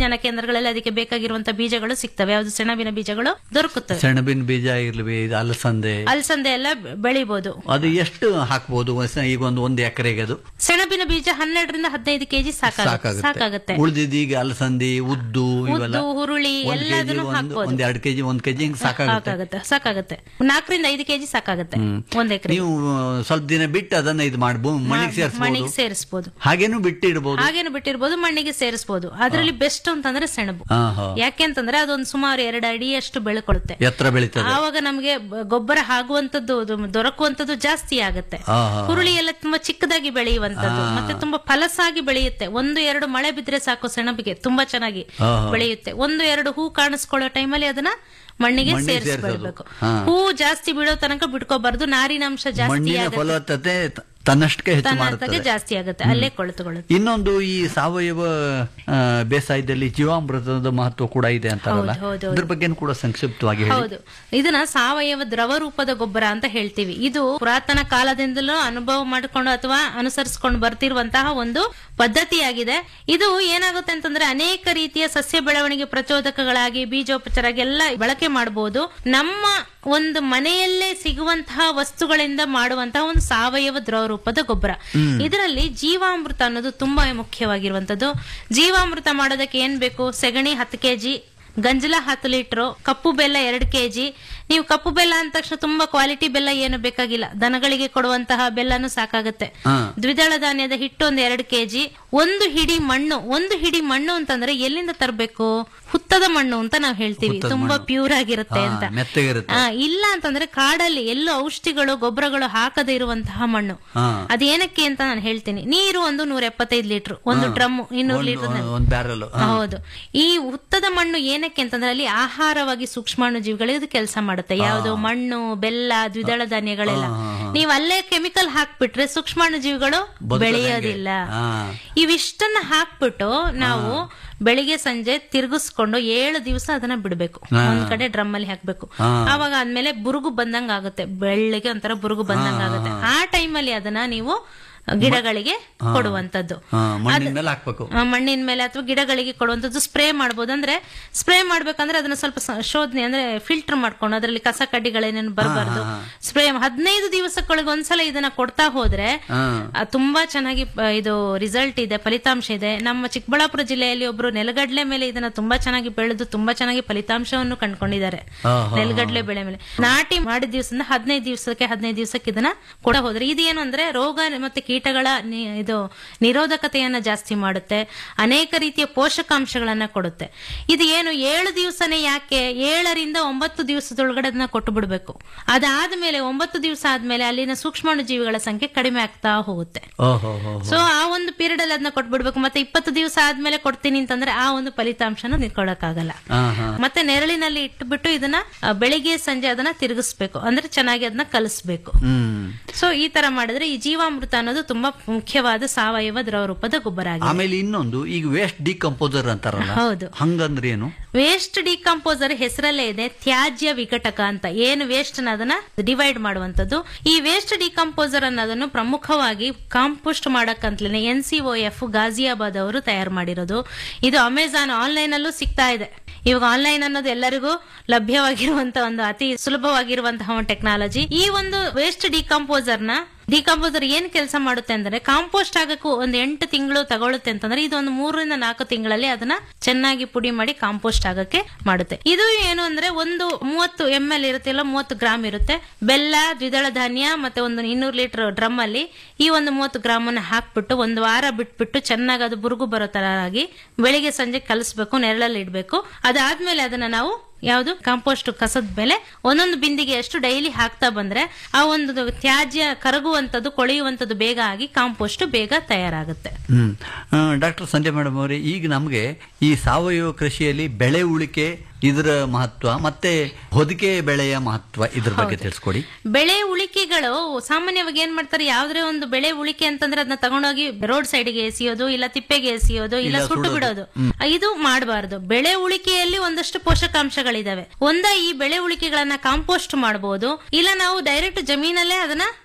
ಸಂದರ್ಭಗಳಲ್ಲಿ ಅದಕ್ಕೆ ಬೇಕಾಗಿರುವಂತಹ ಬೀಜಗಳು ಸಿಗ್ತವೆ ಯಾವ್ದು ಸೆಣಬಿನ ಬೀಜಗಳು ದೊರಕುತ್ತವೆ ಸೆಣಬಿನ ಬೀಜ ಇರ್ಲಿ ಇದು ಅಲಸಂದೆ ಅಲಸಂದೆ ಎಲ್ಲ ಬೆಳಿಬಹುದು ಅದು ಎಷ್ಟು ಹಾಕ್ಬೋದು ಹೊಸ- ಈಗ ಒಂದು ಒಂದು ಎಕರೆಗೆ ಅದು ಸೆಣಬಿನ ಬೀಜ ಹನ್ನೆರಡರಿಂದ ಹದಿನೈದು ಕೆಜಿ ಸಾಕಾಗುತ್ತೆ ಸಾಕಾಗುತ್ತೆ ಉಳಿದಿದ್ದು ಈಗ ಅಲಸಂದಿ ಉದ್ದು ಇವೆಲ್ಲ ಉದ್ದು ಹುರುಳಿ ಒಂದ್ ಕೆಜಿ ಎಲ್ಲದನ್ನು ಒಂದು ಹಾಕ್ಬೋದು ಒಂದ್ ಎರಡು ಕೆಜಿ ಒಂದ್ ಕೆಜಿ ಹಿಂಗ್ ಸಾಕಾಗುತ್ತೆ ಸಾಕಾಗುತ್ತೆ ಸಾಕಾಗುತ್ತೆ ನಾಲ್ಕರಿಂದ ಐದು ಕೆಜಿ ಸಾಕಾಗುತ್ತೆ ಒಂದ್ ಎಕರೆ ನೀವು ಸ್ವಲ್ಪ ದಿನ ಬಿಟ್ಟು ಅದನ್ನ ಇದು ಮಾಡ್ಬೋದು ಮಣ್ಣಿಗೆ ಸೇರಿಸಬಹುದು ಮಣ್ಣಿಗೆ ಸೇರಿಸಬಹುದು ಹಾಗೇನು ಬಿಟ್ಟು ಇಡಬಹುದು ಹಾಗೇನು ಬಿಟ್ಟಿರ್ಬೋದು ಮಣ್ಣಿಗೆ ಸೇರಿಸಬಹುದು ಅದರಲ್ಲಿ ಬೆಸ್ಟ್ ಅಂತಂದ್ರೆ ಸೆಣಬು ಹಾ ಹಾ ಯಾಕೆಂತಂದ್ರೆ ಅದೊಂದು ಸುಮಾರು ಎರಡು ಅಡಿಯಷ್ಟು ಬೆಳ್ಕೊಳ್ಳುತ್ತೆ ಎತ್ತರ ಬೆಳೀತದೆ ಆವಾಗ ನಮಗೆ ಬ- ಗೊಬ್ಬರ ಆಗುವಂತದ್ದು ಅದು ದೊರಕುವಂತದ್ದು ಜಾಸ್ತಿ ಆಗುತ್ತೆ ಹಾ, ಹಾ. ಹುರುಳಿ ಎಲ್ಲ ತುಂಬಾ ಚಿಕ್ಕದಾಗಿ ಬೆಳೆಯುವಂತದ್ದು ಮತ್ತೆ ತುಂಬಾ ಫಲಸಾಗಿ ಬೆಳೆಯುತ್ತೆ ಒಂದು ಎರಡು ಮಳೆ ಬಿದ್ರೆ ಸಾಕು ಸೆಣಬಿಗೆ ತುಂಬಾ ಚೆನ್ನಾಗಿ ಹಾ, ಹಾ. ಬೆಳೆಯುತ್ತೆ ಒಂದು ಎರಡು ಹೂ ಕಾಣಿಸ್ಕೊಳ್ಳೋ ಟೈಮಲ್ಲಿ ಅದನ್ನ ಮಣ್ಣಿಗೆ ಮಣ್ಣಿಗೆ ಸೇರಿಸ್ಬಿಡ್ಬೇಕು ಹಾ. ಹೂ ಜಾಸ್ತಿ ಬಿಡೋ ತನಕ ಬಿಟ್ಕೋಬಾರ್ದು ನಾರಿನಾಂಶ ಜಾಸ್ತಿ ಮಣ್ಣಿನ ಆಗುತ್ತೆ ಫಲವತ್ತತೆ ತ- ತನ್ನಷ್ಟಕ್ಕೆ ಹೆಚ್ಚು ತನ್ನಷ್ಟಕ್ಕೆ ಮಾಡುತ್ತದೆ ಜಾಸ್ತಿ ಆಗುತ್ತೆ ಅಲ್ಲೇ ಕೊಳೆತುಕೊಳ್ಳುತ್ತೆ ಇನ್ನೊಂದು ಈ ಸಾವಯವ ಆ, ಬೇಸಾಯದಲ್ಲಿ ಜೀವಾಮೃತದ ಮಹತ್ವ ಕೂಡ ಇದೆ ಅಂತಾರಲ್ಲ ಹೌದು, ಹೌದು, ಇದ್ರ ಬಗ್ಗೆ ಕೂಡ ಸಂಕ್ಷಿಪ್ತವಾಗಿ ಹೇಳಿ ಹೌದು ಇದನ್ನ ಸಾವಯವ ದ್ರವ ರೂಪದ ಗೊಬ್ಬರ ಅಂತ ಹೇಳ್ತೀವಿ ಇದು ಪುರಾತನ ಕಾಲದಿಂದಲೂ ಅನುಭವ ಮಾಡಿಕೊಂಡು ಅಥವಾ ಅನುಸರಿಸಿಕೊಂಡು ಬರ್ತಿರುವಂತಹ ಒಂದು ಪದ್ಧತಿಯಾಗಿದೆ ಇದು ಏನಾಗುತ್ತೆ ಅಂತಂದ್ರೆ ಅನೇಕ ರೀತಿಯ ಸಸ್ಯ ಬೆಳವಣಿಗೆ ಪ್ರಚೋದಕಗಳಾಗಿ ಬೀಜೋಪಚಾರ ಎಲ್ಲ ಬಳಕೆ ಮಾಡಬಹುದು ನಮ್ಮ ಒಂದು ಮನೆಯಲ್ಲೇ ಸಿಗುವಂತಹ ವಸ್ತುಗಳಿಂದ ಮಾಡುವಂತಹ ಒಂದು ಸಾವಯವ ದ್ರವ ರೂಪದ ಗೊಬ್ಬರ ಇದರಲ್ಲಿ ಜೀವಾಮೃತ ಅನ್ನೋದು ತುಂಬಾ ಮುಖ್ಯವಾಗಿರುವಂತದ್ದು ಜೀವಾಮೃತ ಮಾಡೋದಕ್ಕೆ ಏನ್ ಬೇಕು ಸೆಗಣಿ ಹತ್ತು ಕೆಜಿ ಗಂಜಲ ಹತ್ತು ಲೀಟ್ರು ಕಪ್ಪು ಬೆಲ್ಲ ಎರಡು ಕೆಜಿ ನೀವು ಕಪ್ಪು ಬೆಲ್ಲ ಅಂದ ತಕ್ಷಣ ತುಂಬಾ ಕ್ವಾಲಿಟಿ ಬೆಲ್ಲ ಏನು ಬೇಕಾಗಿಲ್ಲ ದನಗಳಿಗೆ ಕೊಡುವಂತಹ ಬೆಲ್ಲನೂ ಸಾಕಾಗುತ್ತೆ ಹಾ. ದ್ವಿದಳ ಧಾನ್ಯದ ಹಿಟ್ಟು ಒಂದು ಎರಡು ಕೆಜಿ ಒಂದು ಹಿಡಿ ಮಣ್ಣು ಒಂದು ಹಿಡಿ ಮಣ್ಣು ಅಂತಂದ್ರೆ ಎಲ್ಲಿಂದ ತರಬೇಕು ಹುತ್ತದ ಮಣ್ಣು ಅಂತ ನಾವು ಹೇಳ್ತೀವಿ ಹುತ್ತದ ತುಂಬಾ ಮಣ್ಣು. ಪ್ಯೂರ್ ಆಗಿರುತ್ತೆ ಹಾ, ಅಂತ ಮೆತ್ತಗಿರುತ್ತೆ. ಆ, ಇಲ್ಲ ಅಂತಂದ್ರೆ ಕಾಡಲ್ಲಿ ಎಲ್ಲೂ ಔಷಧಿಗಳು ಗೊಬ್ಬರಗಳು ಹಾಕದೇ ಇರುವಂತಹ ಮಣ್ಣು ಹಾ. ಅದೇನಕ್ಕೆ ಅಂತ ನಾನು ಹೇಳ್ತೀನಿ ನೀರು ಒಂದು ನೂರ ಎಪ್ಪತ್ತೈದು ಲೀಟರ್ ಒಂದು ಡ್ರಮ್ ಇನ್ನೂರು ಒಂದು- ಲೀಟರ್ ಒಂದು ಬ್ಯಾರಲ್ ಹೌದು ಈ ಹುತ್ತದ ಮಣ್ಣು ಏನಕ್ಕೆ ಅಂತಂದ್ರೆ ಅಲ್ಲಿ ಆಹಾರವಾಗಿ ಸೂಕ್ಷ್ಮಾಣು ಜೀವಿಗಳಿಗೆ ಇದು ಕೆಲಸ ಮಾಡುತ್ತೆ ಯಾವುದು ಮಣ್ಣು ಬೆಲ್ಲ ದ್ವಿದಳ ಧಾನ್ಯಗಳೆಲ್ಲ ನೀವು ಅಲ್ಲೇ ಕೆಮಿಕಲ್ ಹಾಕ್ಬಿಟ್ರೆ ಸೂಕ್ಷ್ಮಾಣು ಜೀವಿಗಳು ಬದುಕೋದು ಬೆಳೆಯೋದಿಲ್ಲ ಹಾ. ಇವಿಷ್ಟನ್ನ ಹಾಕ್ಬಿಟ್ಟು ನಾವು ಬೆಳಿಗ್ಗೆ ಸಂಜೆ ತಿರುಗಿಸ್ಕೊಂಡು ಏಳು ದಿವಸ ಅದನ್ನ ಬಿಡಬೇಕು ಒಂದ್ ಕಡೆ ಡ್ರಮ್ ಅಲ್ಲಿ ಹಾಕ್ಬೇಕು ಆವಾಗ ಆದ್ಮೇಲೆ ಬುರುಗು ಬಂದಂಗ ಆಗುತ್ತೆ ಬೆಳ್ಳಗೆ ಒಂಥರ ಬುರುಗು ಬಂದಂಗ ಆಗುತ್ತೆ ಆ ಟೈಮಲ್ಲಿ ಅದನ್ನ ನೀವು ಗಿಡಗಳಿಗೆ ಕೊಡುವಂತದ್ದು ಹಾ, ಮಣ್ಣಿನ ಮೇಲೆ ಹಾಕ್ಬೇಕು ಆ, ಮಣ್ಣಿನ ಮೇಲೆ ಅಥವಾ ಗಿಡಗಳಿಗೆ ಕೊಡುವಂಥದ್ದು ಸ್ಪ್ರೇ ಮಾಡ್ಬೋದು ಅಂದ್ರೆ ಸ್ಪ್ರೇ ಮಾಡ್ಬೇಕಂದ್ರೆ ಅದನ್ನ ಸ್ವಲ್ಪ ಸ- ಶೋಧನೆ ಅಂದ್ರೆ ಫಿಲ್ಟರ್ ಮಾಡ್ಕೊಂಡು ಅದರಲ್ಲಿ ಕಸ ಕಡ್ಡಿಗಳೇನೇನು ಬರಬಾರ್ದು ಸ್ಪ್ರೇ ಹದಿನೈದು ದಿವಸಗಳಿಗೆ ಒಂದ್ಸಲ ಇದನ್ನ ಕೊಡ್ತಾ ಹೋದ್ರೆ ಹಾ. ಆ, ತುಂಬಾ ಚೆನ್ನಾಗಿ ಆ, ಇದು ರಿಸಲ್ಟ್ ಇದೆ ಫಲಿತಾಂಶ ಇದೆ ನಮ್ಮ ಚಿಕ್ಕಬಳ್ಳಾಪುರ ಜಿಲ್ಲೆಯಲ್ಲಿ ಒಬ್ರು ನೆಲಗಡ್ಲೆ ಮೇಲೆ ಇದನ್ನ ತುಂಬಾ ಚೆನ್ನಾಗಿ ಬೆಳೆದು ತುಂಬಾ ಚೆನ್ನಾಗಿ ಫಲಿತಾಂಶವನ್ನು ಕಂಡುಕೊಂಡಿದ್ದಾರೆ ಆಹಾ. ನೆಲಗಡ್ಲೆ ಬೆಳೆ ಮೇಲೆ ನಾಟಿ ಮಾಡಿದ ದಿವಸದಿಂದ ಹದಿನೈದು ದಿವಸಕ್ಕೆ ಹದಿನೈದು ದಿವಸಕ್ಕೆ ಇದನ್ನ ಕೊಡ ಹೋದ್ರೆ ಇದೇನು ಅಂದ್ರೆ ರೋಗ ಮತ್ತೆ ಕೀಟಗಳ ನಿ- ಇದು ನಿರೋಧಕತೆಯನ್ನ ಜಾಸ್ತಿ ಮಾಡುತ್ತೆ ಅನೇಕ ರೀತಿಯ ಪೋಷಕಾಂಶಗಳನ್ನ ಕೊಡುತ್ತೆ ಇದು ಏನು ಏಳು ದಿವಸನೇ ಯಾಕೆ ಏಳರಿಂದ ಒಂಬತ್ತು ದಿವಸದೊಳಗಡೆ ಅದನ್ನ ಕೊಟ್ಟು ಬಿಡಬೇಕು ಅದಾದ್ಮೇಲೆ ಒಂಬತ್ತು ದಿವಸ ಆದ್ಮೇಲೆ ಅಲ್ಲಿನ ಸೂಕ್ಷ್ಮಾಣು ಜೀವಿಗಳ ಸಂಖ್ಯೆ ಕಡಿಮೆ ಆಗ್ತಾ ಹೋಗುತ್ತೆ ಓಹೋ ಹೋ ಸೊ ಆ ಒಂದು ಪೀರಿಯಡ್ ಅಲ್ಲಿ ಅದನ್ನ ಕೊಟ್ಬಿಡ್ಬೇಕು ಮತ್ತೆ ಇಪ್ಪತ್ತು ದಿವಸ ಆದ್ಮೇಲೆ ಕೊಡ್ತೀನಿ ಅಂತಂದ್ರೆ ಆ ಒಂದು ಫಲಿತಾಂಶನ ನಿಂತ್ಕೊಳ್ಳಕ್ಕಾಗಲ್ಲ ಹಾ ಹಾ ಮತ್ತೆ ನೆರಳಿನಲ್ಲಿ ಇಟ್ಬಿಟ್ಟು ಇದನ್ನ ಆ, ಬೆಳಿಗ್ಗೆ ಸಂಜೆ ಅದನ್ನ ತಿರುಗಿಸ್ಬೇಕು ಅಂದ್ರೆ ಚೆನ್ನಾಗಿ ಅದನ್ನ ಕಲಿಸ್ಬೇಕು ಹ್ಮ್ ಸೊ ಈ ತರ ಮಾಡಿದ್ರೆ ಈ ಜೀವಾಮೃತ ಅನ್ನೋದು ತುಂಬಾ ಮುಖ್ಯವಾದ ಸಾವಯವ ದ್ರವ ರೂಪದ ಗೊಬ್ಬರ ಆಗಿದೆ ಆಮೇಲೆ ಇನ್ನೊಂದು ಈಗ ವೇಸ್ಟ್ ಡಿಕಂಪೋಸರ್ ಅಂತಾರಲ್ಲ ಹೌದು. ಹಂಗಂದ್ರೆ ಏನು ವೇಸ್ಟ್ ಡಿಕಂಪೋಸರ್ ಹೆಸರಲ್ಲೇ ಇದೆ ತ್ಯಾಜ್ಯ ವಿಘಟಕ ಅಂತ ಏನು ವೇಸ್ಟ್ ಅದನ್ನ ಡಿವೈಡ್ ಮಾಡುವಂತದ್ದು ಈ ವೇಸ್ಟ್ ಡಿಕಂಪೋಸರ್ ಅನ್ನೋದನ್ನು ಪ್ರಮುಖವಾಗಿ ಕಾಂಪೋಸ್ಟ್ ಮಾಡಕ್ಕಂತಲೇ N C O F Ghaziabad ಅವರು ತಯಾರು ಮಾಡಿರೋದು ಇದು ಅಮೆಝಾನ್ ಆನ್ಲೈನ್ ಅಲ್ಲೂ ಸಿಗ್ತಾ ಇದೆ ಇವಾಗ ಆನ್ಲೈನ್ ಅನ್ನೋದು ಎಲ್ಲರಿಗೂ ಲಭ್ಯವಾಗಿರುವಂತ ಒಂದು ಅತಿ ಸುಲಭವಾಗಿರುವಂತಹ ಒಂದು ಟೆಕ್ನಾಲಜಿ ಈ ಒಂದು ವೇಸ್ಟ್ ಡಿಕಂಪೋಸರ್ ನ ಡಿಕಂಪೋಸರ್ ಏನ್ ಕೆಲಸ ಮಾಡುತ್ತೆ ಅಂದ್ರೆ ಕಾಂಪೋಸ್ಟ್ ಆಗಕ್ಕೂ ಒಂದು ಎಂಟು ತಿಂಗಳು ತಗೊಳುತ್ತೆ ಅಂತಂದ್ರೆ ಇದು ಒಂದು ಮೂರರಿಂದ ನಾಲ್ಕು ತಿಂಗಳಲ್ಲಿ ಅದನ್ನ ಚೆನ್ನಾಗಿ ಪುಡಿ ಮಾಡಿ ಕಾಂಪೋಸ್ಟ್ ಆಗಕ್ಕೆ ಮಾಡುತ್ತೆ ಇದು ಏನು ಅಂದ್ರೆ ಒಂದು ಮೂವತ್ತು ಎಂ ಎಲ್ ಇರುತ್ತೆ ಇಲ್ಲ ಮೂವತ್ತು ಗ್ರಾಮ್ ಇರುತ್ತೆ ಬೆಲ್ಲ ದ್ವಿದಳ ಧಾನ್ಯ ಮತ್ತೆ ಒಂದು ಇನ್ನೂರು ಲೀಟರ್ ಡ್ರಮ್ ಅಲ್ಲಿ ಈ ಒಂದು ಮೂವತ್ತು ಗ್ರಾಮ್ ಅನ್ನ ಹಾಕ್ಬಿಟ್ಟು ಒಂದು ವಾರ ಬಿಟ್ಬಿಟ್ಟು ಚೆನ್ನಾಗಿ ಅದು ಬುರುಗು ಬರೋ ತರ ಆಗಿ ಬೆಳಿಗ್ಗೆ ಸಂಜೆ ಕಲಿಸ್ಬೇಕು ನೆರಳಲ್ಲಿ ಇಡಬೇಕು ಅದಾದ್ಮೇಲೆ ಅದನ್ನ ನಾವು ಯಾವುದು ಕಾಂಪೋಸ್ಟ್ ಕಸದ ಮೇಲೆ ಒಂದೊಂದು ಬಿಂದಿಗೆ ಅಷ್ಟು ಡೈಲಿ ಹಾಕ್ತಾ ಬಂದ್ರೆ ಆ ಒಂದು ತ್ಯಾಜ್ಯ ಕರಗುವಂತದ್ದು ಕೊಳೆಯುವಂತದ್ದು ಬೇಗ ಆಗಿ ಕಾಂಪೋಸ್ಟ್ ಬೇಗ ತಯಾರಾಗುತ್ತೆ ಹ್ಮ್ ಡಾಕ್ಟರ್ ಸಂಜಯ್ ಮೇಡಮ್ ಅವರೇ ಈಗ ನಮಗೆ ಈ ಸಾವಯವ ಕೃಷಿಯಲ್ಲಿ ಬೆಳೆ ಉಳಿಕೆ ಇದರ ಮಹತ್ವ ಮತ್ತೆ ಹೊದಿಕೆ ಬೆಳೆಯ ಮಹತ್ವ ಇದ್ರ ಬಗ್ಗೆ ತಿಳಿಸ್ಕೊಡಿ ಬೆಳೆ ಉಳಿಕೆಗಳು ಸಾಮಾನ್ಯವಾಗಿ ಏನ್ ಮಾಡ್ತಾರೆ ಯಾವ್ದೇ ಒಂದು ಬೆಳೆ ಉಳಿಕೆ ಅಂತಂದ್ರೆ ಅದನ್ನ ತಗೊಂಡೋಗಿ ರೋಡ್ ಸೈಡ್ಗೆ ಎಸೆಯೋದು ಇಲ್ಲ ತಿಪ್ಪೆಗೆ ಎಸೆಯೋದು ಇಲ್ಲ ಇಲ್ಲ ಸುಟ್ಟು ಸುಡೋದು. ಬಿಡೋದು ಇದು ಮಾಡಬಾರದು ಬೆಳೆ ಉಳಿಕೆಯಲ್ಲಿ ಒಂದಷ್ಟು ಪೋಷಕಾಂಶಗಳಿದಾವೆ ಒಂದ ಈ ಬೆಳೆ ಉಳಿಕೆಗಳನ್ನ ಕಾಂಪೋಸ್ಟ್ ಮಾಡಬಹುದು ಇಲ್ಲ ನಾವು ಡೈರೆಕ್ಟ್ ಜಮೀನಲ್ಲೇ ಅದನ್ನ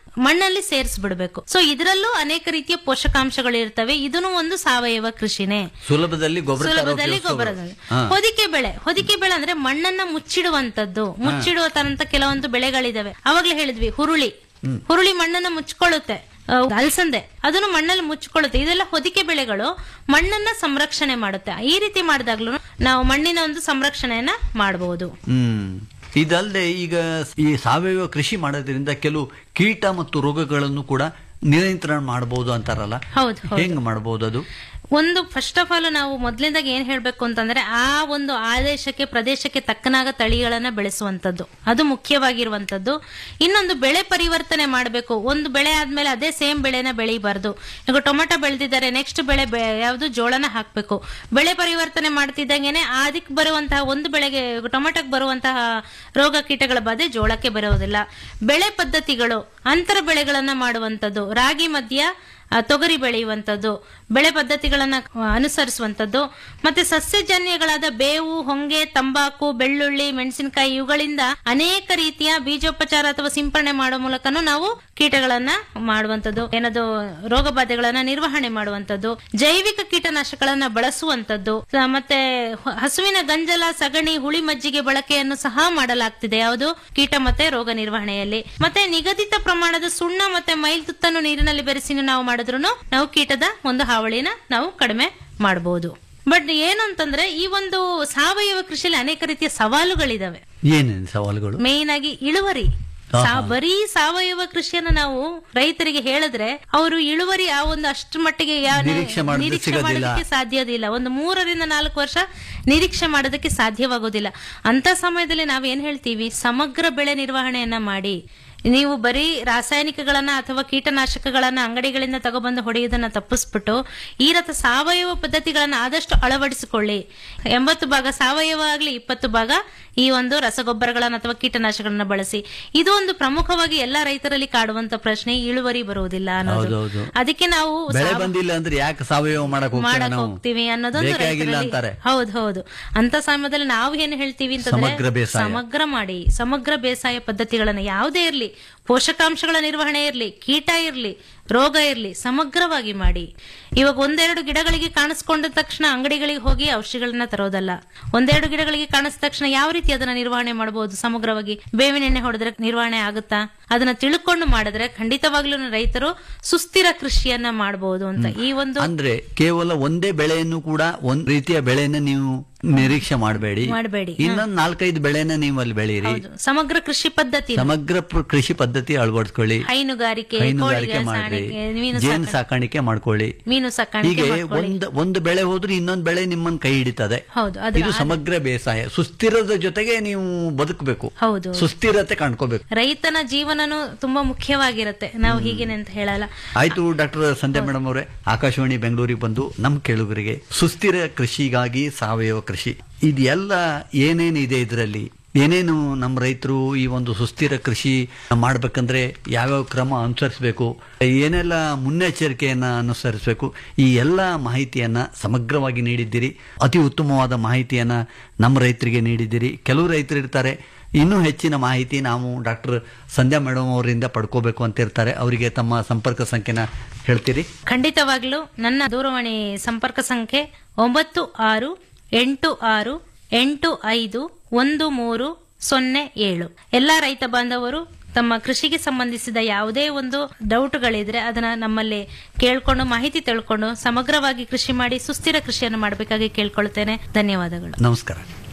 ಮಣ್ಣಲ್ಲಿ ಸೇರಿಸ್ಬಿಡ್ಬೇಕು ಸೊ ಇದರಲ್ಲೂ ಅನೇಕ ರೀತಿಯ ಪೋಷಕಾಂಶಗಳು ಇರ್ತವೆ ಇದನ್ನು ಒಂದು ಸಾವಯವ ಕೃಷಿನೇ ಸುಲಭದಲ್ಲಿ ಗೊಬ್ಬರ ತರ ಸುಲಭದಲ್ಲಿ ಉಪಯೋಗಿಸೋದು. ಗೊಬ್ಬರ ಹಾ. ಹೊದಿಕೆ ಬೆಳೆ ಹೊದಿಕೆ ಬೆಳೆ ಅಂದ್ರೆ ಮಣ್ಣನ್ನ ಮುಚ್ಚಿಡುವಂತದ್ದು ಮುಚ್ಚಿಡುವ ತರಂತ ಕೆಲವೊಂದು ಬೆಳೆಗಳಿದಾವೆ ಅವಾಗ್ಲೇ ಹೇಳಿದ್ವಿ ಹುರುಳಿ ಹುರುಳಿ ಮಣ್ಣನ್ನ ಮುಚ್ಕೊಳ್ಳುತ್ತೆ ಆ, ಅಲಸಂದೆ ಅದನ್ನು ಮಣ್ಣಲ್ಲಿ ಮುಚ್ಕೊಳ್ಳುತ್ತೆ ಇದೆಲ್ಲ ಹೊದಿಕೆ ಬೆಳೆಗಳು ಮಣ್ಣನ್ನ ಸಂರಕ್ಷಣೆ ಮಾಡುತ್ತೆ ಈ ರೀತಿ ಮಾಡಿದಾಗ್ಲೂ ನಾವು ಮಣ್ಣಿನ ಒಂದು ಸಂರಕ್ಷಣೆಯನ್ನ ಮಾಡಬಹುದು ಹ್ಮ್ ಇದಲ್ಲದೆ ಈಗ ಈ ಸಾವಯವ ಕೃಷಿ ಮಾಡೋದ್ರಿಂದ ಕೆಲವು ಕೀಟ ಮತ್ತು ರೋಗಗಳನ್ನು ಕೂಡ ನಿಯಂತ್ರಣ ಮಾಡಬಹುದು ಅಂತಾರಲ್ಲ ಹೌದು, ಹೌದು. ಹೆಂಗ್ ಮಾಡಬಹುದು ಅದು ಒಂದು ಫಸ್ಟ್ ಆಫ್ ಆಲ್ ನಾವು ಮೊದ್ಲಿಂದಾಗ ಏನ್ ಹೇಳ್ಬೇಕು ಅಂತಂದ್ರೆ ಆ ಒಂದು ಆದೇಶಕ್ಕೆ ಪ್ರದೇಶಕ್ಕೆ ತಕ್ಕನಾಗ ತಳಿಗಳನ್ನ ಬೆಳೆಸುವಂತದ್ದು ಅದು ಮುಖ್ಯವಾಗಿರುವಂತದ್ದು ಇನ್ನೊಂದು ಬೆಳೆ ಪರಿವರ್ತನೆ ಮಾಡಬೇಕು ಒಂದು ಬೆಳೆ ಆದ್ಮೇಲೆ ಅದೇ ಸೇಮ್ ಬೆಳೆನ ಬೆಳಿಬಾರ್ದು ಈಗ ಟೊಮೆಟೊ ಬೆಳೆದಿದ್ದಾರೆ ನೆಕ್ಸ್ಟ್ ಬೆಳೆ ಬೆ- ಯಾವ್ದು ಜೋಳನ ಹಾಕ್ಬೇಕು ಬೆಳೆ ಪರಿವರ್ತನೆ ಮಾಡ್ತಿದ್ದಂಗೆನೆ ಅದಕ್ಕೆ ಬರುವಂತಹ ಒಂದು ಬೆಳೆಗೆ ಟೊಮೆಟೊಗೆ ಬರುವಂತಹ ರೋಗ ಕೀಟಗಳ ಬಾಧೆ ಜೋಳಕ್ಕೆ ಬರುವುದಿಲ್ಲ ಬೆಳೆ ಪದ್ಧತಿಗಳು ಅಂತರ ಬೆಳೆಗಳನ್ನ ಮಾಡುವಂತದ್ದು ರಾಗಿ ಮಧ್ಯ ಆ, ತೊಗರಿ ಬೆಳೆಯುವಂಥದ್ದು ಬೆಳೆ ಪದ್ಧತಿಗಳನ್ನ ಆ, ಅನುಸರಿಸುವಂಥದ್ದು ಮತ್ತೆ ಸಸ್ಯಜನ್ಯಗಳಾದ ಬೇವು ಹೊಂಗೆ ತಂಬಾಕು ಬೆಳ್ಳುಳ್ಳಿ ಮೆಣಸಿನಕಾಯಿ ಇವುಗಳಿಂದ ಅನೇಕ ರೀತಿಯ ಬೀಜೋಪಚಾರ ಅಥವಾ ಸಿಂಪರಣೆ ಮಾಡುವ ಮೂಲಕನೂ ನಾವು ಕೀಟಗಳನ್ನ ಮಾಡುವಂಥದ್ದು ಏನದು ರೋಗ ಬಾಧೆಗಳನ್ನ ನಿರ್ವಹಣೆ ಮಾಡುವಂಥದ್ದು ಜೈವಿಕ ಕೀಟನಾಶಕಗಳನ್ನ ಬಳಸುವಂಥದ್ದು ಆ, ಮತ್ತೆ ಹ- ಹಸುವಿನ ಗಂಜಲ ಸಗಣಿ ಹುಳಿ ಮಜ್ಜಿಗೆ ಬಳಕೆಯನ್ನು ಸಹ ಮಾಡಲಾಗ್ತಿದೆ ಯಾವುದು ಕೀಟ ಮತ್ತೆ ರೋಗ ನಿರ್ವಹಣೆಯಲ್ಲಿ ಮತ್ತೆ ನಿಗದಿತ ಪ್ರಮಾಣದ ಸುಣ್ಣ ಮತ್ತೆ ಮೈಲ್ತುತ್ತನ್ನು ನೀರಿನಲ್ಲಿ ಬೆರೆಸಿ ನಾವು ಮಾಡಿದ್ರು ನಾವು ಕೀಟದ ಒಂದು ಹಾವಳಿನ ನಾವು ಕಡಿಮೆ ಮಾಡಬಹುದು ಬಟ್ ಏನು ಅಂತಂದ್ರೆ ಈ ಒಂದು ಸಾವಯವ ಕೃಷಿಯಲ್ಲಿ ಅನೇಕ ರೀತಿಯ ಸವಾಲುಗಳಿದಾವೆ ಏನೇನು ಸವಾಲುಗಳು ಮೇನ್ ಆಗಿ ಇಳುವರಿ ಸಾ- ಬರೀ ಸಾವಯವ ಕೃಷಿಯನ್ನ ನಾವು ರೈತರಿಗೆ ಹೇಳಿದ್ರೆ ಅವರು ಇಳುವರಿ ಆ ಒಂದು ಅಷ್ಟು ಮಟ್ಟಿಗೆ ಯಾ- ನಿರೀಕ್ಷೆ ಮಾಡೋದು ನಿರೀಕ್ಷೆ ಸಿಗೋದಿಲ್ಲ. ಮಾಡೋದಕ್ಕೆ ಸಾಧ್ಯದಿಲ್ಲ ಒಂದು ಮೂರರಿಂದ ನಾಲ್ಕು ವರ್ಷ ನಿರೀಕ್ಷೆ ಮಾಡೋದಕ್ಕೆ ಸಾಧ್ಯವಾಗೋದಿಲ್ಲ ಅಂತ ಸಮಯದಲ್ಲಿ ನಾವ್ ಏನ್ ಹೇಳ್ತೀವಿ ಸಮಗ್ರ ಬೆಳೆ ನಿರ್ವಹಣೆಯನ್ನ ಮಾಡಿ ನೀವು ಬರೀ ರಾಸಾಯನಿಕಗಳನ್ನ ಅಥವಾ ಕೀಟನಾಶಕಗಳನ್ನ ಅಂಗಡಿಗಳಿಂದ ತಗೊಬಂದು ಹೊಡೆಯುವುದನ್ನ ತಪ್ಪಿಸ್ಬಿಟ್ಟು ಈ ರಥ ಸಾವಯವ ಪದ್ಧತಿಗಳನ್ನ ಆದಷ್ಟು ಅಳವಡಿಸಿಕೊಳ್ಳಿ ಎಂಬತ್ತು ಭಾಗ ಸಾವಯವ ಆಗ್ಲಿ ಇಪ್ಪತ್ತು ಭಾಗ ಈ ಒಂದು ರಸಗೊಬ್ಬರಗಳನ್ನ ಅಥವಾ ಕೀಟನಾಶಕಗಳನ್ನ ಬಳಸಿ ಇದು ಒಂದು ಪ್ರಮುಖವಾಗಿ ಎಲ್ಲಾ ರೈತರಲ್ಲಿ ಕಾಡುವಂತ ಪ್ರಶ್ನೆ ಇಳುವರಿ ಬರುವುದಿಲ್ಲ ಅನ್ನೋದು ಹೌದೌದು. ಅದಕ್ಕೆ ನಾವು ಬೆಳೆ ಸಾವ- ಬಂದಿಲ್ಲ ಅಂದ್ರೆ ಯಾಕೆ ಸಾವಯವ ಮಾಡಕ್ ಹೋಗ್ತೇವೆ ಮಾಡಕ್ ನಾವು ಹೋಗ್ತೀವಿ ಅನ್ನೋದೊಂದು ಬೇಕಾಗಿಲ್ಲ ರೈತರಲ್ಲಿ- ಅಂತಾರೆ ಹೌದು ಹೌದು ಅಂತ ಸಮಯದಲ್ಲಿ ನಾವು ಏನ್ ಹೇಳ್ತೀವಿ ಅಂತಂದ್ರೆ ಸಮಗ್ರ ಬೇಸಾಯ. ಸಮಗ್ರ ಮಾಡಿ ಸಮಗ್ರ ಬೇಸಾಯ ಪದ್ಧತಿಗಳನ್ನ ಯಾವುದೇ ಇರ್ಲಿ ಪೋಷಕಾಂಶಗಳ ನಿರ್ವಹಣೆ ಇರ್ಲಿ ಕೀಟ ಇರ್ಲಿ ರೋಗ ಇರ್ಲಿ ಸಮಗ್ರವಾಗಿ ಮಾಡಿ ಇವಾಗ ಒಂದೆರಡು ಗಿಡಗಳಿಗೆ ಕಾಣಿಸ್ಕೊಂಡ ತಕ್ಷಣ ಅಂಗಡಿಗಳಿಗೆ ಹೋಗಿ ಔಷಧಿಗಳನ್ನ ತರೋದಲ್ಲ ಒಂದೆರಡು ಗಿಡಗಳಿಗೆ ಕಾಣಿಸಿದ ತಕ್ಷಣ ಯಾವ ರೀತಿ ಅದನ್ನ ನಿರ್ವಹಣೆ ಮಾಡಬಹುದು ಸಮಗ್ರವಾಗಿ ಬೇವಿನ ಎಣ್ಣೆ ಹೊಡೆದ್ರೆ ನಿರ್ವಹಣೆ ಆಗುತ್ತಾ ಅದನ್ನ ತಿಳ್ಕೊಂಡು ಮಾಡಿದ್ರೆ ಖಂಡಿತವಾಗ್ಲೂ ರೈತರು ಸುಸ್ಥಿರ ಕೃಷಿಯನ್ನ ಮಾಡಬಹುದು ಅಂತ ಈ ಒಂದು ಅಂದ್ರೆ ಕೇವಲ ಒಂದೇ ಬೆಳೆಯನ್ನು ಕೂಡ ಒಂದ್ ರೀತಿಯ ಬೆಳೆಯನ್ನ ನೀವು ನಿರೀಕ್ಷೆ ಮಾಡಬೇಡಿ ಮಾಡ್ಬೇಡಿ. ಇನ್ನೊಂದ್ ನಾಲ್ಕೈದು ಬೆಳೆನ ನೀವು ಅಲ್ಲಿ ಬೆಳೀರಿ ಹೌದು ಸಮಗ್ರ ಕೃಷಿ ಪದ್ಧತಿ ಸಮಗ್ರ ಪ್ರ- ಕೃಷಿ ಪದ್ಧತಿ ಅಳವಡಿಸ್ಕೊಳ್ಳಿ ಹೈನುಗಾರಿಕೆ ಹೈನುಗಾರಿಕೆ ಕೋಳಿಗಳ ಮಾಡ್ರಿ ಸಾಕಾಣಿಕೆ, ಮೀನು ಜೇನು ಸಾಕಾಣಿಕೆ- ಸಾಕಾಣಿಕೆ ಮಾಡ್ಕೊಳ್ಳಿ ಮೀನು ಸಾಕಾಣಿಕೆ ಹೀಗೆ ಮಾಡ್ಕೊಳ್ಳಿ. ಒಂದ್ ಒಂದು ಬೆಳೆ ಹೋದ್ರೆ ಇನ್ನೊಂದು ಬೆಳೆ ನಿಮ್ಮನ್ನ ಕೈ ಹಿಡಿತದೆ ಹೌದು, ಅದ್ರ- ಇದು ಸಮಗ್ರ ಬೇಸಾಯ ಸುಸ್ಥಿರದ ಜೊತೆಗೆ ನೀವು ಬದುಕಬೇಕು ಹೌದು ಸುಸ್ಥಿರತೆ ಕಾಣ್ಕೋಬೇಕು ರೈತನ ಜೀವನನು ತುಂಬಾ ಮುಖ್ಯವಾಗಿರುತ್ತೆ ನಾವು ಹೀಗೇನೆ ಅಂತ ಹೇಳಲ್ಲ ಆಯ್ತು ಡಾಕ್ಟರ್ ಸಂಧ್ಯಾ ಮೇಡಮ್ ಅವರೇ ಆಕಾಶವಾಣಿ ಬೆಂಗಳೂರಿಗೆ ಬಂದು ನಮ್ಮ ಕೇಳುಗರಿಗೆ ಸುಸ್ಥಿರ ಕೃಷಿಗಾಗಿ ಸಾವಯವ ಕೃಷಿ ಇದೆಲ್ಲ ಏನೇನಿದೆ ಇದರಲ್ಲಿ ಏನೇನು ನಮ್ಮ ರೈತರು ಈ ಒಂದು ಸುಸ್ಥಿರ ಕೃಷಿ ಮಾಡ್ಬೇಕಂದ್ರೆ ಯಾವ್ಯಾವ ಕ್ರಮ ಅನುಸರಿಸಬೇಕು ಏನೆಲ್ಲ ಮುನ್ನೆಚ್ಚರಿಕೆಯನ್ನ ಅನುಸರಿಸಬೇಕು ಈ ಎಲ್ಲ ಮಾಹಿತಿಯನ್ನ ಸಮಗ್ರವಾಗಿ ನೀಡಿದ್ದೀರಿ ಅತಿ ಉತ್ತಮವಾದ ಮಾಹಿತಿಯನ್ನ ನಮ್ಮ ರೈತರಿಗೆ ನೀಡಿದ್ದೀರಿ ಕೆಲವು ರೈತರು ಇರ್ತಾರೆ ಇನ್ನೂ ಹೆಚ್ಚಿನ ಮಾಹಿತಿ ನಾವು ಡಾಕ್ಟರ್ ಸಂಧ್ಯಾ ಮೇಡಮ್ ಅವರಿಂದ ಪಡ್ಕೋಬೇಕು ಅಂತ ಇರ್ತಾರೆ ಅವರಿಗೆ ತಮ್ಮ ಸಂಪರ್ಕ ಸಂಖ್ಯೆನ ಹೇಳ್ತೀರಿ ಖಂಡಿತವಾಗ್ಲೂ ನನ್ನ ದೂರವಾಣಿ ಸಂಪರ್ಕ ಸಂಖ್ಯೆ ಒಂಬತ್ತು ಆರು ಎಂಟು ಆರು ಎಂಟು ಐದು ಒಂದು ಮೂರು ಸೊನ್ನೆ ಏಳು ಎಲ್ಲಾ ರೈತ ಬಾಂಧವರು ತಮ್ಮ ಕೃಷಿಗೆ ಸಂಬಂಧಿಸಿದ ಯಾವುದೇ ಒಂದು ಡೌಟ್ಗಳಿದ್ರೆ ಅದನ್ನ ನಮ್ಮಲ್ಲಿ ಕೇಳ್ಕೊಂಡು ಮಾಹಿತಿ ತಿಳ್ಕೊಂಡು ಸಮಗ್ರವಾಗಿ ಕೃಷಿ ಮಾಡಿ ಸುಸ್ಥಿರ ಕೃಷಿಯನ್ನು ಮಾಡಬೇಕಾಗಿ ಕೇಳ್ಕೊಳ್ತೇನೆ ಧನ್ಯವಾದಗಳು ನಮಸ್ಕಾರ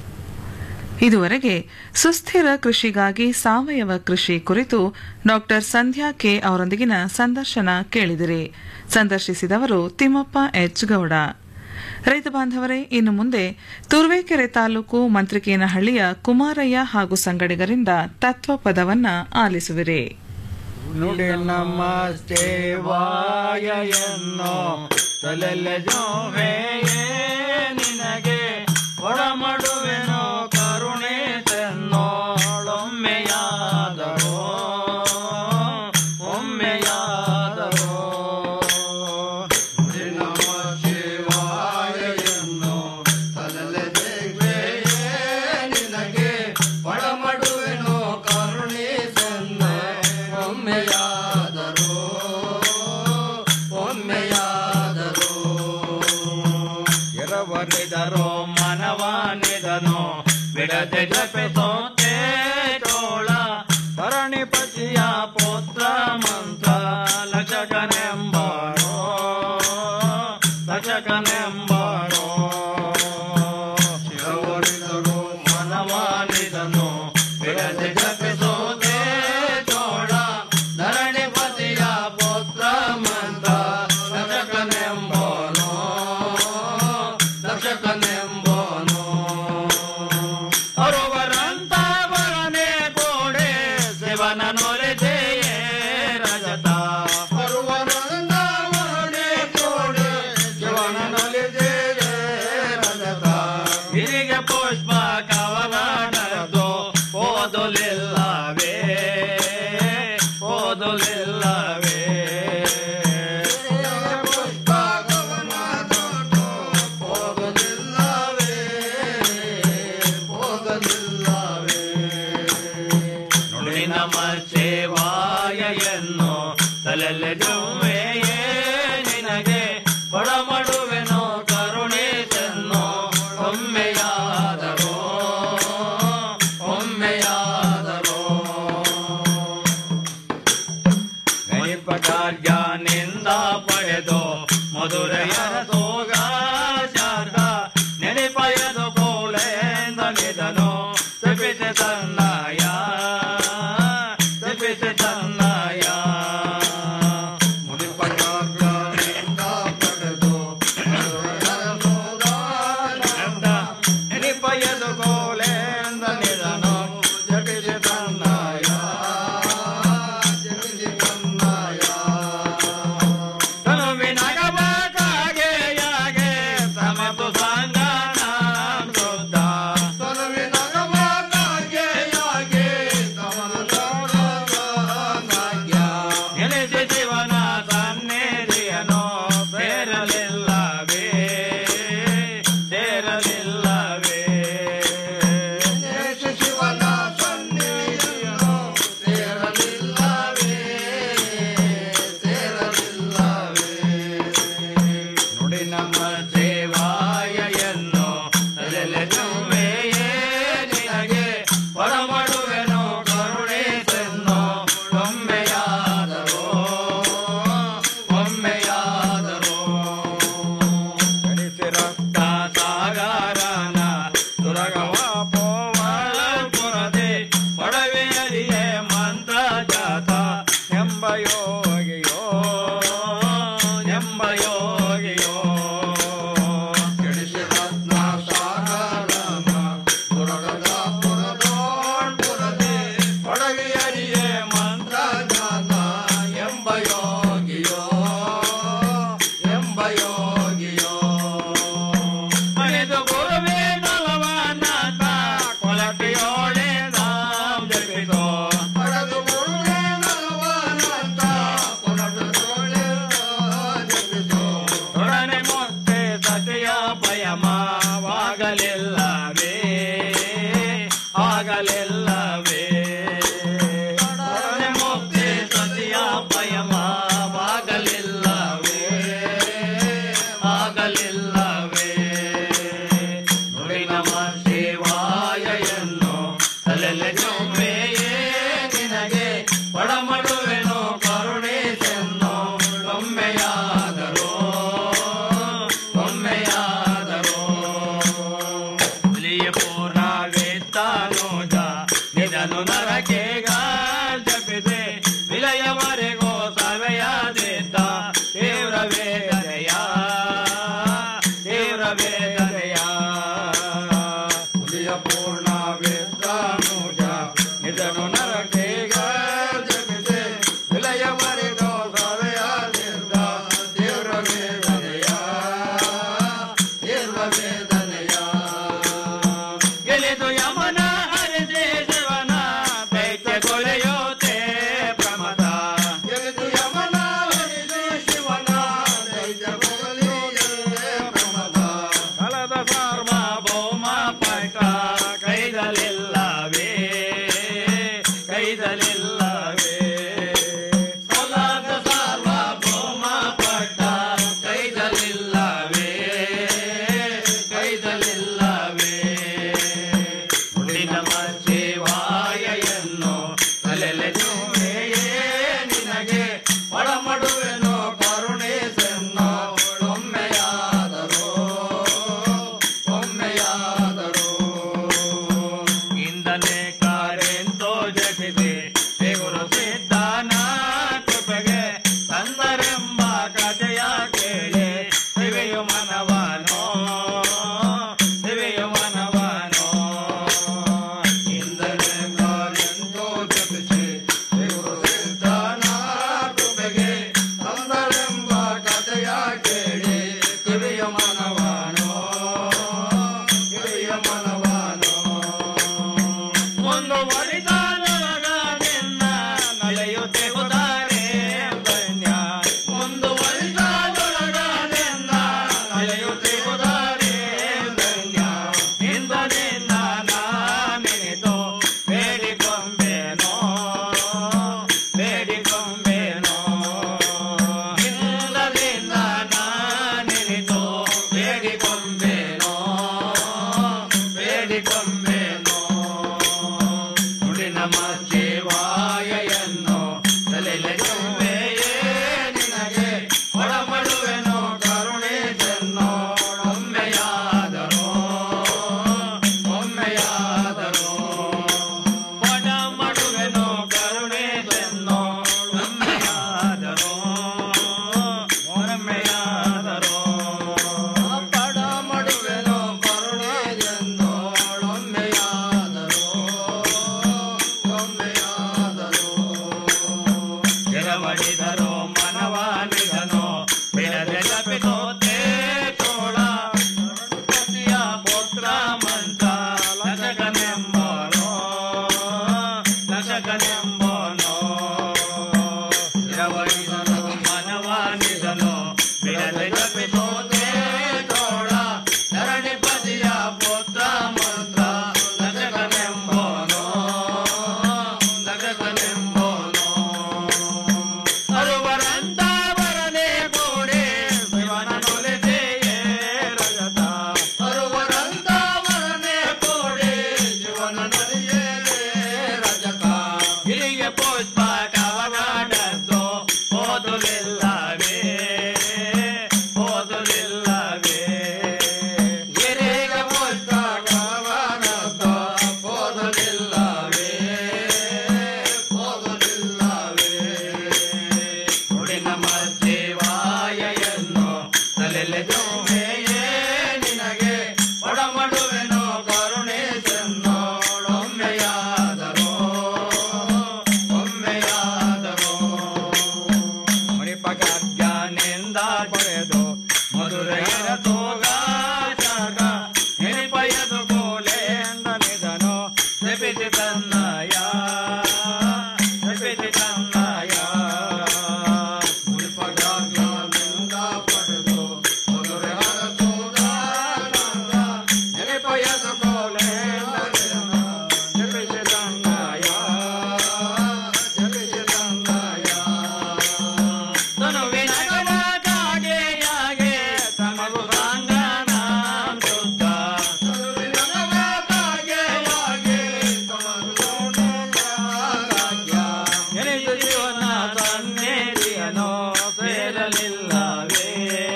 ಇದುವರೆಗೆ ಸುಸ್ಥಿರ ಕೃಷಿಗಾಗಿ ಸಾವಯವ ಕೃಷಿ ಕುರಿತು ಡಾಕ್ಟರ್ ಸಂಧ್ಯಾ ಕೆ ಅವರೊಂದಿಗಿನ ಸಂದರ್ಶನ ಕೇಳಿದಿರಿ ಸಂದರ್ಶಿಸಿದವರು ತಿಮ್ಮಪ್ಪ ಎಚ್ ಗೌಡ ರೈತ ಬಾಂಧವರೇ ಇನ್ನು ಮುಂದೆ ತುರುವೇಕೆರೆ ತಾಲೂಕು ಮಂತ್ರಿಕೇನಹಳ್ಳಿಯ ಕುಮಾರಯ್ಯ ಹಾಗೂ ಸಂಗಡಿಗರಿಂದ ತತ್ವ ಪದವನ್ನ ಆಲಿಸುವಿರಿ ನುಡಿ ನಮಸ್ತೆ ವಾಯ ಎನ್ನೋ ತಲೆಲೆ ಜೋವೆಯೇ ನಿನಗೆ ಒಡಮಡುವೆನೋ ಕರುಣೆ ತೆನ್ನೋಳೊಮ್ಮೆಯಾದರೋ ಒಮ್ಮೆಯಾದರೋ ನುಡಿ ನಮ ಶಿವಾಯ ಎನ್ನೋ ತಲೆಲೆ ಜೋವೆಯೇ ನಿನಗೆ ಒಡಮಡುವೆನೋ ಕರುಣೆ ತೆನ್ನೋ ಒಮ್ಮೆಯಾದರೋ ಯಾದರೋ ಮನವಾನಿದನು ಬಿಡದೆ ಜಪಿಸೋತೆ ಚೋಳ ಧರಣಿಪತಿಯ ಪುತ್ರ ಮಂತ್ರ ಲಕ್ಷಕನೆಂಬಾರೋ ಲಕ್ಷಕನೆಂಬಾರೋ ಶಿವರಿದರು ಮನವಾನಿದನು ಬಿಡದೆ ಜಪಿಸೋತೆ ಚೋಳ ಧರಣಿಪತಿಯ ಪುತ್ರ ಮಂತ್ರ ಲಕ್ಷಕನೆಂಬೋನು ಲಕ್ಷಕನೆಂಬೋನು ಅರುವರಂತ ಬರನೆ ಕೋಡೆ ಶಿವನ ನೊರೆದೆಯೇ ರಜತ ಅರುವರಂತ ಬರನೆ ಕೋಡೆ ಶಿವನ ನೊರೆದೆಯೇ ರಜತ ಹೀಗೆ ಪುಷ್ಪ ಕವನಾಡದು ಓದಲಿಲ್ಲವೇ ಓದಲಿಲ್ಲವೇ ಪುಷ್ಪ ಕವನಾಡದು ಓದಲಿಲ್ಲವೇ ಹೋಗಲಿಲ್ಲವೇ ನುಡಿ ನಮ ಸೇವಾಯ ಎನ್ನು ತಲೆಯಲ್ಲಿ ಜುಮ್ಮೆಯೇ ನಿನಗೆ ಕೊಡಮಡುವೆನೋ ಕರುಣಿಸೆನ್ನು ಒಮ್ಮೆಯಾದರೋ ಒಮ್ಮೆಯಾದರೋ ಗಣಿಪ ಕಾರ್ಯನಿಂದ ಪಡೆದು ಮಧುರೆಯ ಸೋಗ ಶಾರ್ಗ ನೆನಪಯದು ಕೋಳೆಂದ ನಿಧನು ತಪಿಸಿ ತನ್ನಯ ತಪಿಸಿ ತನ್ನಯ ಮುನಿಪ ಕಾರ್ಯನಿಂದ ಪಡೆದು ಮಧುರೆಯ ಸೋಗ ಶಾರ್ಗ ನೆನಪಯದು ಕೋಳೆಂದ ನಿಧನು ತಪಿಸಿ ತನ್ನಯ ತನುವಿನಗಬಾಕಾಗೆ ಒಡಮಡುವೆನು ಕರುಣಿಸೆನ್ನೋ ಒಮ್ಮೆಯಾದರೂ ಒಮ್ಮೆಯಾದರೂ ಒಡಮಡುವೆನು ಕರುಣಿಸೆನ್ನೋ ಒಮ್ಮೆಯಾದರೂ ಒಮ್ಮೆಯಾದರೂ ಪಡಮಡುವೆನು ಕರುಣಿಸೆನ್ನೋ ಒಮ್ಮೆಯಾದರೂ ಒಮ್ಮೆಯಾದರೂ ಎರವಡಿದರು ಮನವಾಲಿದನು ಬಿಡದೆ ಜಪಿತೋ ತೋಳ ಪತಿಯ ಪುತ್ರ ಮಂತ ಲಶಕನೆಂಬನೋ ಲಶಕನೆಂಬನೋ ಎರವಡಿದರು ಮನವಾಲಿದನು ಬಿಡದೆ ಜಪಿತೋ ತೋಳ ಧರಣಿಪತಿಯ ಪುತ್ರ ಮಂತ್ರ ಲಶಕನೆಂಬನೋ ಲಶಕನೆಂಬನೋ ಅರುವರಂತ ವರನೆ ಕೋಡೆ ಶಿವನ ನೊಲೆದೆಯೇ ರಜತ ಅರುವರಂತ ವರನೆ ಕೋಡೆ ಶಿವನ ನೊಲೆಯೇ ರಜತ ಹಿರಿಯ ಪುಷ್ಪ ಕವಗಾಡದ್ದು ಓದಲಿಲ್ಲವೇ ಓದಲಿಲ್ಲವೇ ಹಿರಿಯ ಪುಷ್ಪ ಕವಗಾಡದ್ದು ಓದಲಿಲ್ಲವೇ ನುಡಿನ ಮಧ್ಯವಾಯಯನ್ನು ತಲೆಲೆ ಜೋಮೆಯೇ ನಿನಗೆ ಒಡಮಡುವೆನು ಕರುಣಿಸೆನ್ನೋ ಒಮ್ಮೆಯಾದರೂ ಒಮ್ಮೆಯಾದರೂ ಮಣಿಪಗಜ್ಞಾನಿಂದ ಪಡೆದು ಮಧುರೈನ ತೋಗಾಚಾಗ ನಿರಿಪಯದು ಕೋಲೆಂದ ನಿಧನು ನೆಪಿಸಿ ತನ್ನಯ ನೆಪಿಸಿ ತನ್ನಯ ಮಣಿಪಗಜ್ಞಾನಿಂದ ಪಡೆದು ಮಧುರೈನ ತೋಗಾಚಾಗ ನಿರಿಪಯದು ಕೋಲೆಂದ ನಿಧನು ನೆಪಿಸಿ ತನ್ನಯ ನೆಪಿಸಿ ತನ್ನಯ ತನುವಿನ ಕಾಗೆಯಾಗೆ ತಮಗು ಸಾಂಗನ ಶುದ್ಧ ತನುವಿನ ಕಾಗೆಯಾಗೆ ತಮಗು ಎನೆಯು ಜೀವನ ಸನ್ನಿಧಿಯನು ಸೇರಲಿಲ್ಲವೇ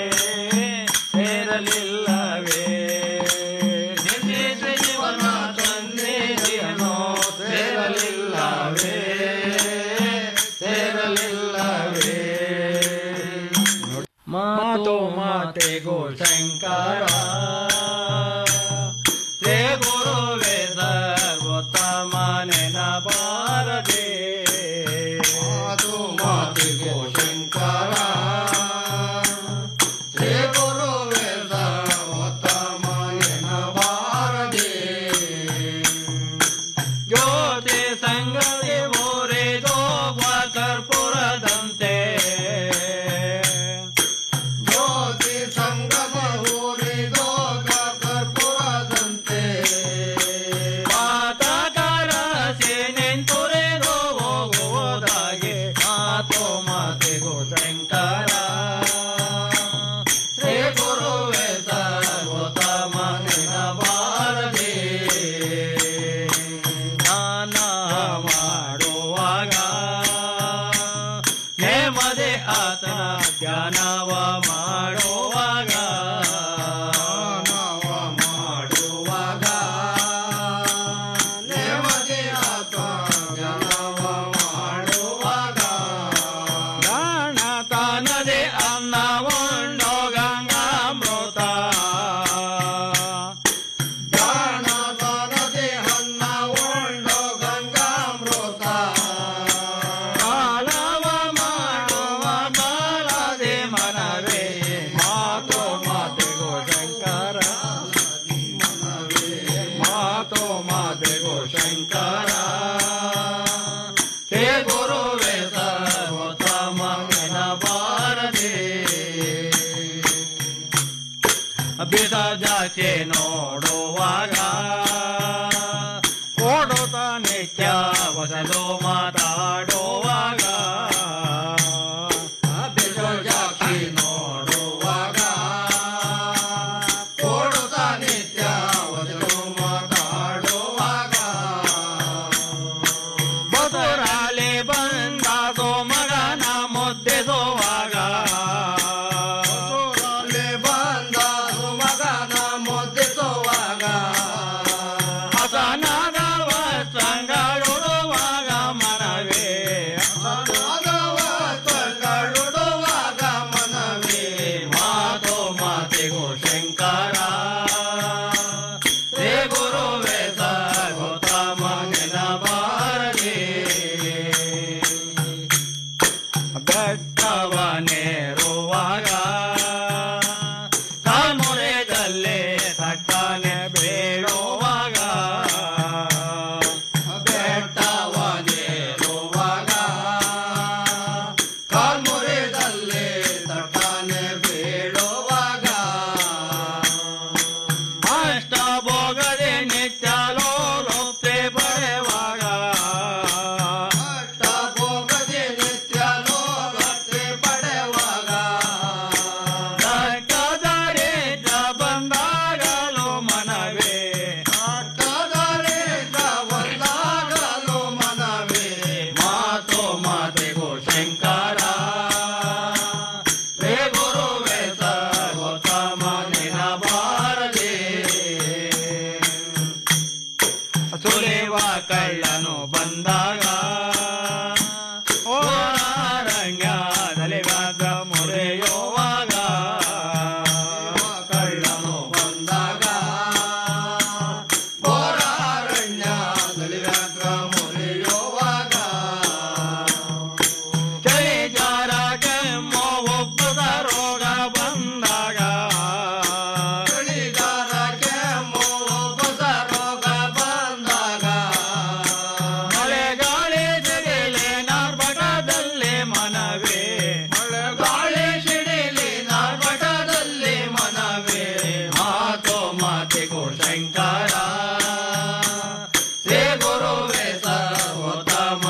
ಸೇರಲಿಲ್ಲವೇ ನಿನ್ನಿಸಿ ಜೀವನ ಸನ್ನಿಧಿಯನು ಸೇರಲಿಲ್ಲವೇ ಸೇರಲಿಲ್ಲವೇ ಮಾತೋ ಮಾತೆಗೋ ಶಂಕರ ರೇ ಗುರುವೇ ಸರ್ವೋತ್ತಮನೆನ ಬಾರದೆ ಮಾತೋ ಮಾತೆಗೋ ಶಂಕರ ರೇ ಗುರುವೇ ಸರ್ವೋತ್ತಮನೆನ ಬಾರದೆ ಜ್ಯೋತಿ ಸಂಗತಿ ಮೋರೆ ಜೋಗ ಕರ್ಪೂರದಂತೆ ಜ್ಯೋತಿ ಸಂಗಮ ಊರಿದೋಗ ಕರ್ಪೂರದಂತೆ ಮಾತಕರ ಸೇನೆಂತುರೆದು ಹೋಗುವುದಾಗೆ ಮಾತೋ ಮಾತೆಗೋ ಶಂಕರ ಶ್ರೀ ಗುರುವೇ ಸರ್ವೋತ್ತಮ ನಿನ ಬಾರದೆ ದಾನ ಮಾಡುವಾಗ ನೇಮದೆ ಆತನ ಧ್ಯಾನವ ಮಾಡುವಾಗ ಮಾಡುವಾಗ ನೇಮದೆ ಆತ ಧ್ಯಾನವ ಮಾಡುವಾಗ ದಾನ ತಾನದೆ ಅನ್ನ ಉಂಡೋ ಗಂಗಾಮೃತ ದಾನ ತಾನದೆ ಅನ್ನ ಉಂಡೋ ಗಂಗಾಮೃತ ಕಾಲವ ಮಾಡುವ ಬಾಲದೆ ಮನವೇ ಮಾತೋ ಮಾತೆಗೋ ಶಂಕರ ಮಾತೋ ಮಾತೆಗೋ ಶಂಕರ ಹೇ ಗುರುವೇ ಸರ್ವೋತ್ತಮ ನಿನ ಬಾರದೆ ಬಿದ ಜಾಚೆ ನೋಡುವಾಗ ಓಡುತ್ತ ನಿತ್ಯ ವಸಲು ಮಾತಾಡುವಾಗ ಬಿದ ಜಾಚಿ ನೋಡುವಾಗ ಓಡುತ್ತ ನಿತ್ಯ ವಸಲು ಮಾತಾಡುವಾಗ ಮಧುರಾಲಿ ಬಂದ ಮಗನ ಮುದ್ದೆಸುವಾಗ ಮುರಿಯುವಾಗ ಕಳ್ಳನು ಬಂದಾಗ ಘೋರಾರಣ್ಯದಲ್ಲಿ ವ್ಯಾಘ್ರ ಮುರಿಯುವಾಗ ಚಳಿ ಜಾರ ಕೆಮ್ಮು ಒಬ್ಬದ ರೋಗ ಬಂದಾಗ ಚಳಿಗಾರ ಕೆಮ್ಮು ಒಬ್ಬದ ರೋಗ ಬಂದಾಗ ಮಳೆ ಗಾಳಿ ಸಿಡಿಲಿ ನಾರ್ಬಟದಲ್ಲಿ ಮನವೇ ಮಳೆ ಗಾಳಿ ಸಿಡಿಲಿ ನಾರ್ಬಟದಲ್ಲಿ ಮನವೇ ಮಾತು ಮಾತಿಗೂ ಶಂಕರ ಶ್ರೀ ಗುರುವೇ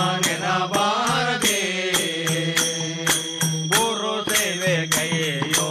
ಸರ್ವೋತ್ತಮನಿನ ಭಾರತಿ ಗುರು ಸೇವೆ ಕೈಯೋ